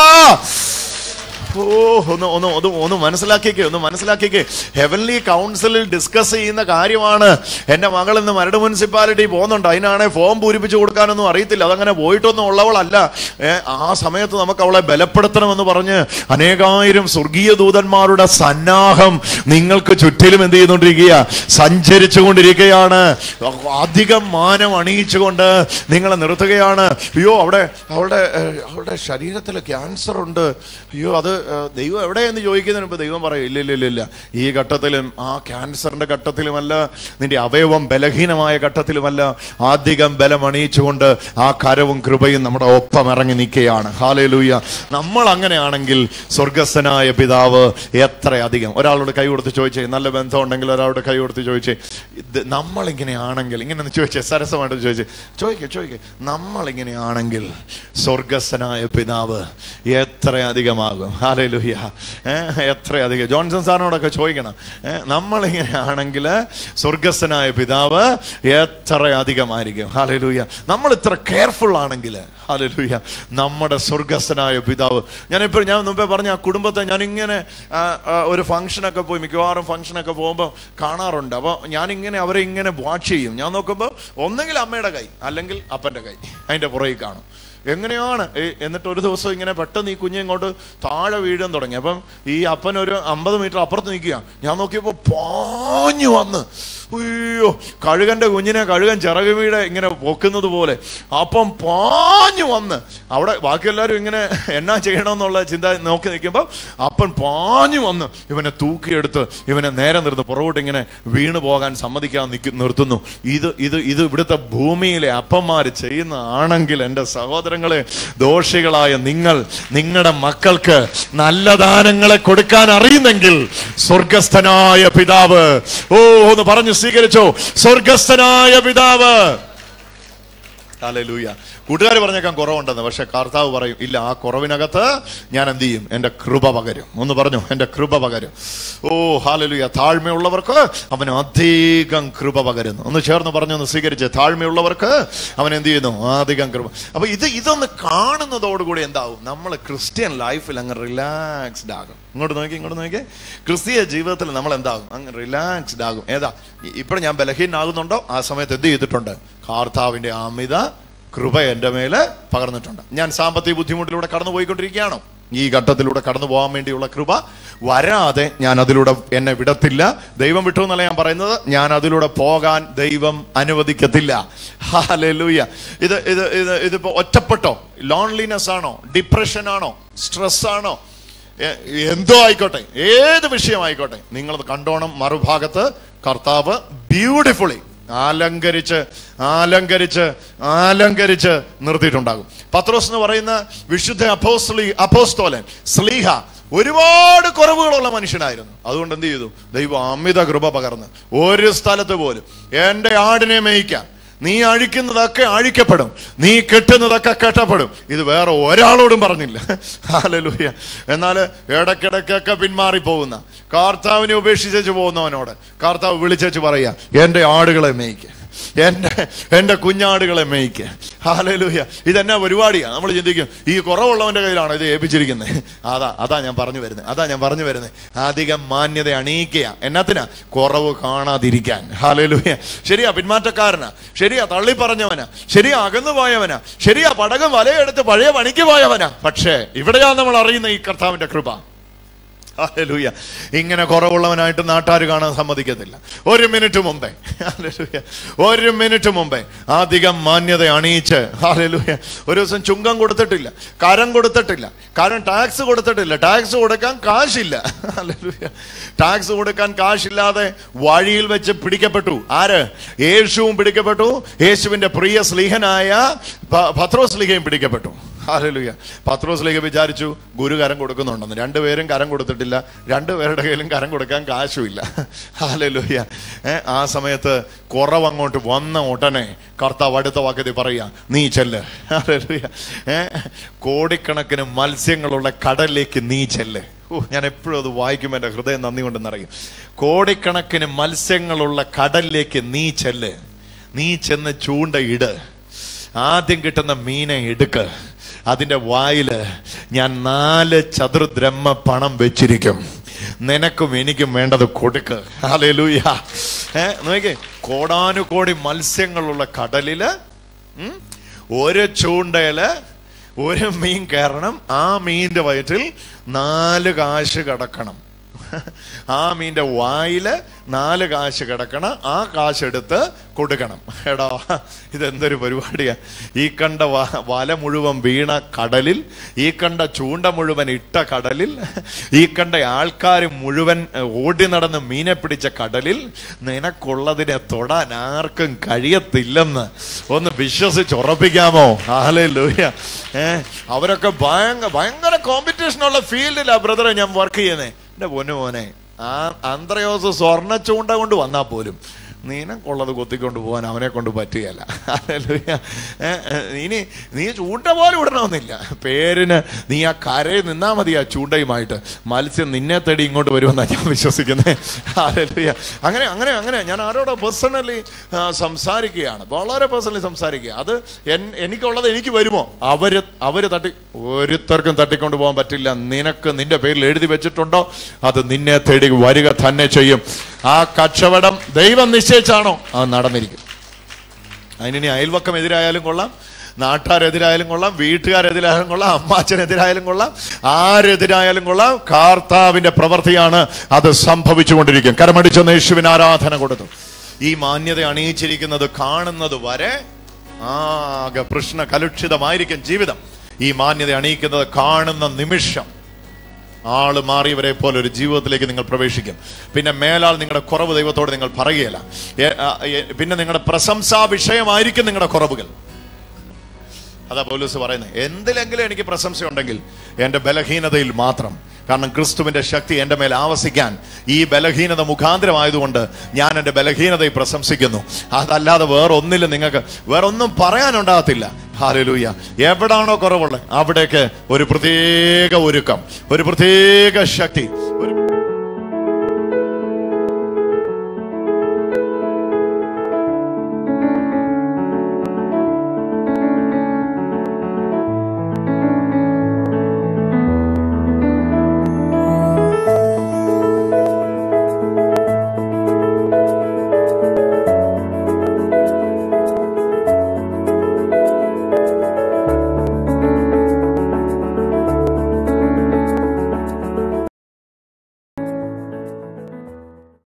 ഓ ഒന്ന് ഒന്ന് ഒന്ന് ഒന്ന് മനസ്സിലാക്കിക്കേ ഒന്ന് മനസ്സിലാക്കിക്കേ ഹെവൻലി കൗൺസിലിൽ ഡിസ്കസ് ചെയ്യുന്ന കാര്യമാണ് എൻ്റെ മകൾ ഇന്ന് മരട് മുനിസിപ്പാലിറ്റി പോകുന്നുണ്ട് അതിനാണെ ഫോം പൂരിപ്പിച്ച് കൊടുക്കാനൊന്നും അറിയത്തില്ല അതങ്ങനെ പോയിട്ടൊന്നും ഉള്ളവളല്ല ഏ, ആ സമയത്ത് നമുക്ക് അവളെ ബലപ്പെടുത്തണമെന്ന് പറഞ്ഞ് അനേകായിരം സ്വർഗീയ ദൂതന്മാരുടെ സന്നാഹം നിങ്ങൾക്ക് ചുറ്റിലും എന്ത് ചെയ്തുകൊണ്ടിരിക്കുക സഞ്ചരിച്ചു കൊണ്ടിരിക്കുകയാണ് അധികം മാനം അണിയിച്ചുകൊണ്ട് നിങ്ങളെ നിർത്തുകയാണ് അയ്യോ അവിടെ അവളുടെ ഏഹ്, അവളുടെ ശരീരത്തിൽ ക്യാൻസർ ഉണ്ട് അയ്യോ അത് ഏഹ്, ദൈവം എവിടെയെന്ന് ചോദിക്കുന്നതിന് മുമ്പ് ദൈവം പറയും ഇല്ല ഇല്ല ഇല്ല ഇല്ല ഈ ഘട്ടത്തിലും ആ ക്യാൻസറിന്റെ ഘട്ടത്തിലുമല്ല നിന്റെ അവയവം ബലഹീനമായ ഘട്ടത്തിലുമല്ല അധികം ബലമണിയിച്ചുകൊണ്ട് ആ കരവും കൃപയും നമ്മുടെ ഒപ്പം ഇറങ്ങി നിൽക്കുകയാണ് ഹാലലൂയ നമ്മൾ അങ്ങനെയാണെങ്കിൽ സ്വർഗസ്ഥനായ പിതാവ് എത്രയധികം ഒരാളോട് കൈ കൊടുത്ത് ചോദിച്ചേ നല്ല ബന്ധം ഉണ്ടെങ്കിൽ ഒരാളോട് കൈ കൊടുത്ത് ചോദിച്ചേ ഇത് നമ്മളിങ്ങനെയാണെങ്കിൽ ഇങ്ങനെ ഒന്ന് ചോദിച്ചേ സരസമായിട്ട് ചോദിച്ചേ ചോദിക്കേ ചോദിക്കേ നമ്മളിങ്ങനെയാണെങ്കിൽ സ്വർഗസ്ഥനായ പിതാവ് എത്രയധികമാകും ഹാലലുഹ്യ എത്ര അധികം ജോൺസൺ സാറിനോടൊക്കെ ചോദിക്കണം ഏ, നമ്മളിങ്ങനെ ആണെങ്കിൽ സ്വർഗസ്ഥനായ പിതാവ് എത്ര അധികമായിരിക്കും ഹാലലുഹ്യ നമ്മൾ ഇത്ര കെയർഫുൾ ആണെങ്കിൽ ഹാലലുഹ്യ നമ്മുടെ സ്വർഗസ്ഥനായ പിതാവ് ഞാനിപ്പോൾ ഞാൻ മുമ്പേ പറഞ്ഞ ആ കുടുംബത്തെ ഞാനിങ്ങനെ ആ, ആ, ഒരു ഫംഗ്ഷനൊക്കെ പോയി മിക്കവാറും ഫംഗ്ഷനൊക്കെ പോകുമ്പോൾ കാണാറുണ്ട് അപ്പോൾ ഞാനിങ്ങനെ അവരെ ഇങ്ങനെ വാച്ച് ചെയ്യും ഞാൻ നോക്കുമ്പോൾ ഒന്നെങ്കിൽ അമ്മയുടെ കൈ അല്ലെങ്കിൽ അപ്പൻ്റെ കൈ അതിൻ്റെ പുറകിൽ കാണും എങ്ങനെയാണ് ഏ- എന്നിട്ട് ഒരു ദിവസം ഇങ്ങനെ പെട്ടെന്ന് ഈ കുഞ്ഞ് ഇങ്ങോട്ട് താഴെ വീഴാൻ തുടങ്ങി അപ്പം ഈ അപ്പൻ ഒരു അമ്പത് മീറ്റർ അപ്പുറത്ത് നിൽക്കുക ഞാൻ നോക്കിയപ്പോൾ പാഞ്ഞു വന്ന് അയ്യോ കഴുകന്റെ കുഞ്ഞിനെ കഴുകൻ ചിറക് വീട് ഇങ്ങനെ പൊക്കുന്നത് പോലെ അപ്പം പാഞ്ഞു വന്ന് അവിടെ ബാക്കി എല്ലാവരും ഇങ്ങനെ എന്നാ ചെയ്യണമെന്നുള്ള ചിന്ത നോക്കി നിൽക്കുമ്പോൾ അപ്പൻ പാഞ്ഞു വന്ന് ഇവനെ തൂക്കിയെടുത്ത് ഇവനെ നേരെ നിർത്ത് പുറകോട്ട് ഇങ്ങനെ വീണു പോകാൻ സമ്മതിക്കാൻ നിൽക്കു നിർത്തുന്നു ഇത് ഇത് ഇത് ഇവിടുത്തെ ഭൂമിയിലെ അപ്പന്മാർ ചെയ്യുന്നതാണെങ്കിൽ എൻ്റെ സഹോദരങ്ങളെ ദോഷികളായ നിങ്ങൾ നിങ്ങളുടെ മക്കൾക്ക് നല്ല ദാനങ്ങളെ കൊടുക്കാൻ അറിയുന്നെങ്കിൽ സ്വർഗസ്ഥനായ പിതാവ് ഓ ഒന്ന് പറഞ്ഞു സ്വീകരിച്ചോ സ്വർഗസ്ഥനായ പിതാവ് ഹല്ലേലൂയ കൂട്ടുകാർ പറഞ്ഞേക്കാൻ കുറവുണ്ടെന്ന് പക്ഷെ കർത്താവ് പറയും ഇല്ല ആ കുറവിനകത്ത് ഞാൻ എന്ത് ചെയ്യും എൻ്റെ കൃപ പകരും ഒന്ന് പറഞ്ഞു എൻ്റെ കൃപ പകരും ഓ ഹാലലുയ താഴ്മയുള്ളവർക്ക് അവൻ അധികം കൃപ പകരുന്നു ഒന്ന് ചേർന്ന് പറഞ്ഞു ഒന്ന് സ്വീകരിച്ച് താഴ്മയുള്ളവർക്ക് അവൻ എന്ത് ചെയ്യുന്നു അധികം കൃപ അപ്പൊ ഇത് ഇതൊന്ന് കാണുന്നതോടുകൂടി എന്താവും നമ്മൾ ക്രിസ്ത്യൻ ലൈഫിൽ അങ്ങ് റിലാക്സ്ഡ് ആകും ഇങ്ങോട്ട് നോക്കി ഇങ്ങോട്ട് നോക്കി ക്രിസ്തീയ ജീവിതത്തിൽ നമ്മൾ എന്താകും അങ്ങ് റിലാക്സ്ഡ് ആകും ഏതാ ഇപ്പോൾ ഞാൻ ബലഹീനാകുന്നുണ്ടോ ആ സമയത്ത് എന്ത് ചെയ്തിട്ടുണ്ട് കർത്താവിന്റെ അമിത കൃപ എൻ്റെ മേലെ പകർന്നിട്ടുണ്ട് ഞാൻ സാമ്പത്തിക ബുദ്ധിമുട്ടിലൂടെ കടന്നു പോയിക്കൊണ്ടിരിക്കുകയാണോ ഈ ഘട്ടത്തിലൂടെ കടന്നു പോകാൻ വേണ്ടിയുള്ള കൃപ വരാതെ ഞാൻ അതിലൂടെ എന്നെ വിടത്തില്ല ദൈവം വിട്ടു എന്നല്ല ഞാൻ പറയുന്നത് ഞാൻ അതിലൂടെ പോകാൻ ദൈവം അനുവദിക്കത്തില്ല ഹാലൂയ ഇത് ഇത് ഇത് ഇതിപ്പോ ഒറ്റപ്പെട്ടോ ലോൺലിനെസ് ആണോ ഡിപ്രഷൻ ആണോ സ്ട്രെസ് ആണോ എ- എന്തോ ആയിക്കോട്ടെ ഏത് വിഷയമായിക്കോട്ടെ നിങ്ങളത് കണ്ടോണം മറുഭാഗത്ത് കർത്താവ് ബ്യൂട്ടിഫുള്ളി ആലങ്കരിച്ച് ആലങ്കരിച്ച് ആലങ്കരിച്ച് നിർത്തിയിട്ടുണ്ടാകും പത്രോസ് എന്ന് പറയുന്ന വിശുദ്ധ അപ്പോസ്ലി അപ്പോസ്തോലൻ സ്ലീഹ ഒരുപാട് കുറവുകളുള്ള മനുഷ്യനായിരുന്നു അതുകൊണ്ട് എന്ത് ചെയ്തു ദൈവം അമിത കൃപ പകർന്ന് ഒരു സ്ഥലത്ത് പോലും എൻ്റെ ആടിനെ മേയ്ക്കാൻ നീ അഴിക്കുന്നതൊക്കെ അഴിക്കപ്പെടും നീ കെട്ടുന്നതൊക്കെ കെട്ടപ്പെടും ഇത് വേറെ ഒരാളോടും പറഞ്ഞില്ല ഹാലലൂയ എന്നാൽ ഇടയ്ക്കിടയ്ക്കൊക്കെ പിന്മാറി പോകുന്ന കർത്താവിനെ ഉപേക്ഷിച്ചു പോകുന്നവനോട് കർത്താവ് വിളിച്ചേച്ച് പറയാ എൻ്റെ ആടുകളെ മേയ്ക്ക് എൻ്റെ എൻ്റെ കുഞ്ഞാടുകളെ മേയ്ക്ക് ഹാലലൂയ ഇതെന്നാ പരിപാടിയാണ് നമ്മൾ ചിന്തിക്കും ഈ കുറവുള്ളവന്റെ കയ്യിലാണ് ഇത് ഏൽപ്പിച്ചിരിക്കുന്നത് അതാ അതാ ഞാൻ പറഞ്ഞു വരുന്നത് അതാ ഞാൻ പറഞ്ഞു വരുന്നത് അധികം മാന്യത അണിയിക്കുക എന്നാത്തിനാ കുറവ് കാണാതിരിക്കാൻ ഹാലലൂയ ശരിയാ പിന്മാറ്റക്കാരനാ ശരിയാ തള്ളി പറഞ്ഞവനാ ശരിയാ അകന്നു പോയവനാ ശരിയാ പടകം വലയെടുത്ത് പഴയ പണിക്ക് പോയവനാ പക്ഷേ ഇവിടെയാ നമ്മൾ അറിയുന്ന ഈ കർത്താവിന്റെ കൃപ ഹല്ലേലൂയ. ഇങ്ങനെ കുറവുള്ളവനായിട്ട് നാട്ടുകാർ കാണാൻ സമ്മതിക്കത്തില്ല ഒരു മിനിറ്റ് മുമ്പേ ഹല്ലേലൂയ. ഒരു മിനിറ്റ് മുമ്പേ അധികം മാന്യത അണിയിച്ച് ഹാലലൂയ ഒരു ദിവസം ചുങ്കം കൊടുത്തിട്ടില്ല കരം കൊടുത്തിട്ടില്ല കാരണം ടാക്സ് കൊടുത്തിട്ടില്ല ടാക്സ് കൊടുക്കാൻ കാശില്ല ഹല്ലേലൂയ. ടാക്സ് കൊടുക്കാൻ കാശില്ലാതെ വഴിയിൽ വെച്ച് പിടിക്കപ്പെട്ടു ആര് യേശുവും പിടിക്കപ്പെട്ടു യേശുവിന്റെ പ്രിയ സ്ലീഹനായ പ- പത്രോസ് സ്ലീഹയും പിടിക്കപ്പെട്ടു ഹാലലുയ പത്രോസിലേക്ക് വിചാരിച്ചു ഗുരു കരം കൊടുക്കുന്നുണ്ടെന്ന് രണ്ടുപേരും കരം കൊടുത്തിട്ടില്ല രണ്ടുപേരുടെ കയ്യിലും കരം കൊടുക്കാൻ കാശുമില്ല ഹാലലുയ ഏ ആ സമയത്ത് കുറവ് അങ്ങോട്ട് വന്ന ഉടനെ കർത്താവ് അടുത്ത വാക്കത്തിൽ പറയാ നീ ചെല്ല് ഹാലലുയ ഏ കോടിക്കണക്കിന് മത്സ്യങ്ങളുള്ള കടലിലേക്ക് നീ ചെല്ല് ഓ ഞാൻ എപ്പോഴും അത് വായിക്കുമ്പോൾ എൻ്റെ ഹൃദയം നന്ദി കൊണ്ട് നിറയും കോടിക്കണക്കിന് മത്സ്യങ്ങളുള്ള കടലിലേക്ക് നീ ചെല്ല് നീ ചെന്ന് ചൂണ്ടയിട് ആദ്യം കിട്ടുന്ന മീനെ എടുക്ക് അതിന്റെ വായില് ഞാൻ നാല് ചതുർദ്രഹ്മ പണം വെച്ചിരിക്കും നിനക്കും എനിക്കും വേണ്ടത് കൊടുക്ക് ഹാലൂയ ഏ നോക്കിയേ കോടാനുകോടി മത്സ്യങ്ങളുള്ള കടലില് ഉം, ഒരു ചൂണ്ടയില് ഒരു മീൻ കയറണം ആ മീനിന്റെ വയറ്റിൽ നാല് കാശ് കിടക്കണം ആ മീൻ്റെ വായില് നാല് കാശ് കിടക്കണം ആ കാശ് എടുത്ത് കൊടുക്കണം എടാ ഇതെന്തൊരു പരിപാടിയാ ഈ കണ്ട വ- വല മുഴുവൻ വീണ കടലിൽ ഈ കണ്ട ചൂണ്ട മുഴുവൻ ഇട്ട കടലിൽ ഈ കണ്ട ആൾക്കാർ മുഴുവൻ ഏഹ്, ഓടി നടന്ന് മീനെ പിടിച്ച കടലിൽ നിനക്കുള്ളതിനെ തൊടാൻ ആർക്കും കഴിയത്തില്ലെന്ന് ഒന്ന് വിശ്വസിച്ചുറപ്പിക്കാമോ ആലേ ലൂയ ഏ അവരൊക്കെ ഭയങ്കര ഭയങ്കര കോമ്പറ്റീഷനുള്ള ഫീൽഡിലാ ബ്രദറെ ഞാൻ വർക്ക് ചെയ്യുന്നേ എന്റെ പൊന്നു മോനെ ആ അന്ത്രയോസ് സ്വർണ്ണ ചൂണ്ട കൊണ്ട് വന്നാൽ പോലും നിനക്കുള്ളത് കൊത്തിക്കൊണ്ട് പോകാൻ അവനെ കൊണ്ട് പറ്റുകയല്ല ഹല്ലേലൂയ. ഏ, ഏ, ഇനി നീ ചൂണ്ട പോലെ വിടണമെന്നില്ല പേരിന് നീ ആ കരയിൽ നിന്നാ മതി ആ ചൂണ്ടയുമായിട്ട് മത്സ്യം നിന്നെ തേടി ഇങ്ങോട്ട് വരുമെന്നാണ് ഞാൻ വിശ്വസിക്കുന്നത് ഹല്ലേലൂയ. അങ്ങനെ അങ്ങനെ അങ്ങനെ ഞാൻ ആരോടോ പേഴ്സണലി സംസാരിക്കുകയാണ് വളരെ പേഴ്സണലി സംസാരിക്കുക അത് എൻ- എനിക്കുള്ളത് എനിക്ക് വരുമോ അവര് അവര് തട്ടി ഒരുത്തർക്കും തട്ടിക്കൊണ്ട് പോകാൻ പറ്റില്ല നിനക്ക് നിന്റെ പേരിൽ എഴുതി വെച്ചിട്ടുണ്ടോ അത് നിന്നെ തേടി വരിക തന്നെ ചെയ്യും ആ കച്ചവടം ദൈവം നിശ്ചയിച്ചാണോ അത് നടന്നിരിക്കും അതിനി അയൽവക്കം എതിരായാലും കൊള്ളാം നാട്ടാരെതിരായാലും കൊള്ളാം വീട്ടുകാരെതിരായാലും കൊള്ളാം അമ്മാച്ചനെതിരായാലും കൊള്ളാം ആരെതിരായാലും കൊള്ളാം കാർത്താവിന്റെ പ്രവൃത്തിയാണ് അത് സംഭവിച്ചുകൊണ്ടിരിക്കും കരമടിച്ചെന്ന് യേശുവിന് ആരാധന കൊടുത്തു ഈ മാന്യത അണിയിച്ചിരിക്കുന്നത് കാണുന്നത് വരെ ആകെ പ്രശ്ന കലുഷിതമായിരിക്കും ജീവിതം ഈ മാന്യത അണിയിക്കുന്നത് കാണുന്ന നിമിഷം ആള് മാറിയവരെ പോലെ ഒരു ജീവിതത്തിലേക്ക് നിങ്ങൾ പ്രവേശിക്കും പിന്നെ മേലാൽ നിങ്ങളുടെ കുറവ് ദൈവത്തോട് നിങ്ങൾ പറയുകയില്ല എ- ആ, എ- പിന്നെ നിങ്ങളുടെ പ്രശംസാ വിഷയമായിരിക്കും നിങ്ങളുടെ കുറവുകൾ അതാ പോലീസ് പറയുന്നത് എന്തിലെങ്കിലും എനിക്ക് പ്രശംസ ഉണ്ടെങ്കിൽ എൻ്റെ ബലഹീനതയിൽ മാത്രം കാരണം ക്രിസ്തുവിന്റെ ശക്തി എൻ്റെ മേൽ ആവസിക്കാൻ ഈ ബലഹീനത മുഖാന്തരമായതുകൊണ്ട് ഞാൻ എൻ്റെ ബലഹീനതയെ പ്രശംസിക്കുന്നു അതല്ലാതെ വേറെ ഒന്നിലും നിങ്ങൾക്ക് വേറെ ഒന്നും പറയാനുണ്ടാകത്തില്ല ഹാലലൂയ എവിടാണോ കുറവുള്ളത് അവിടേക്ക് ഒരു പ്രത്യേക ഒരുക്കം ഒരു പ്രത്യേക ശക്തി ഒരു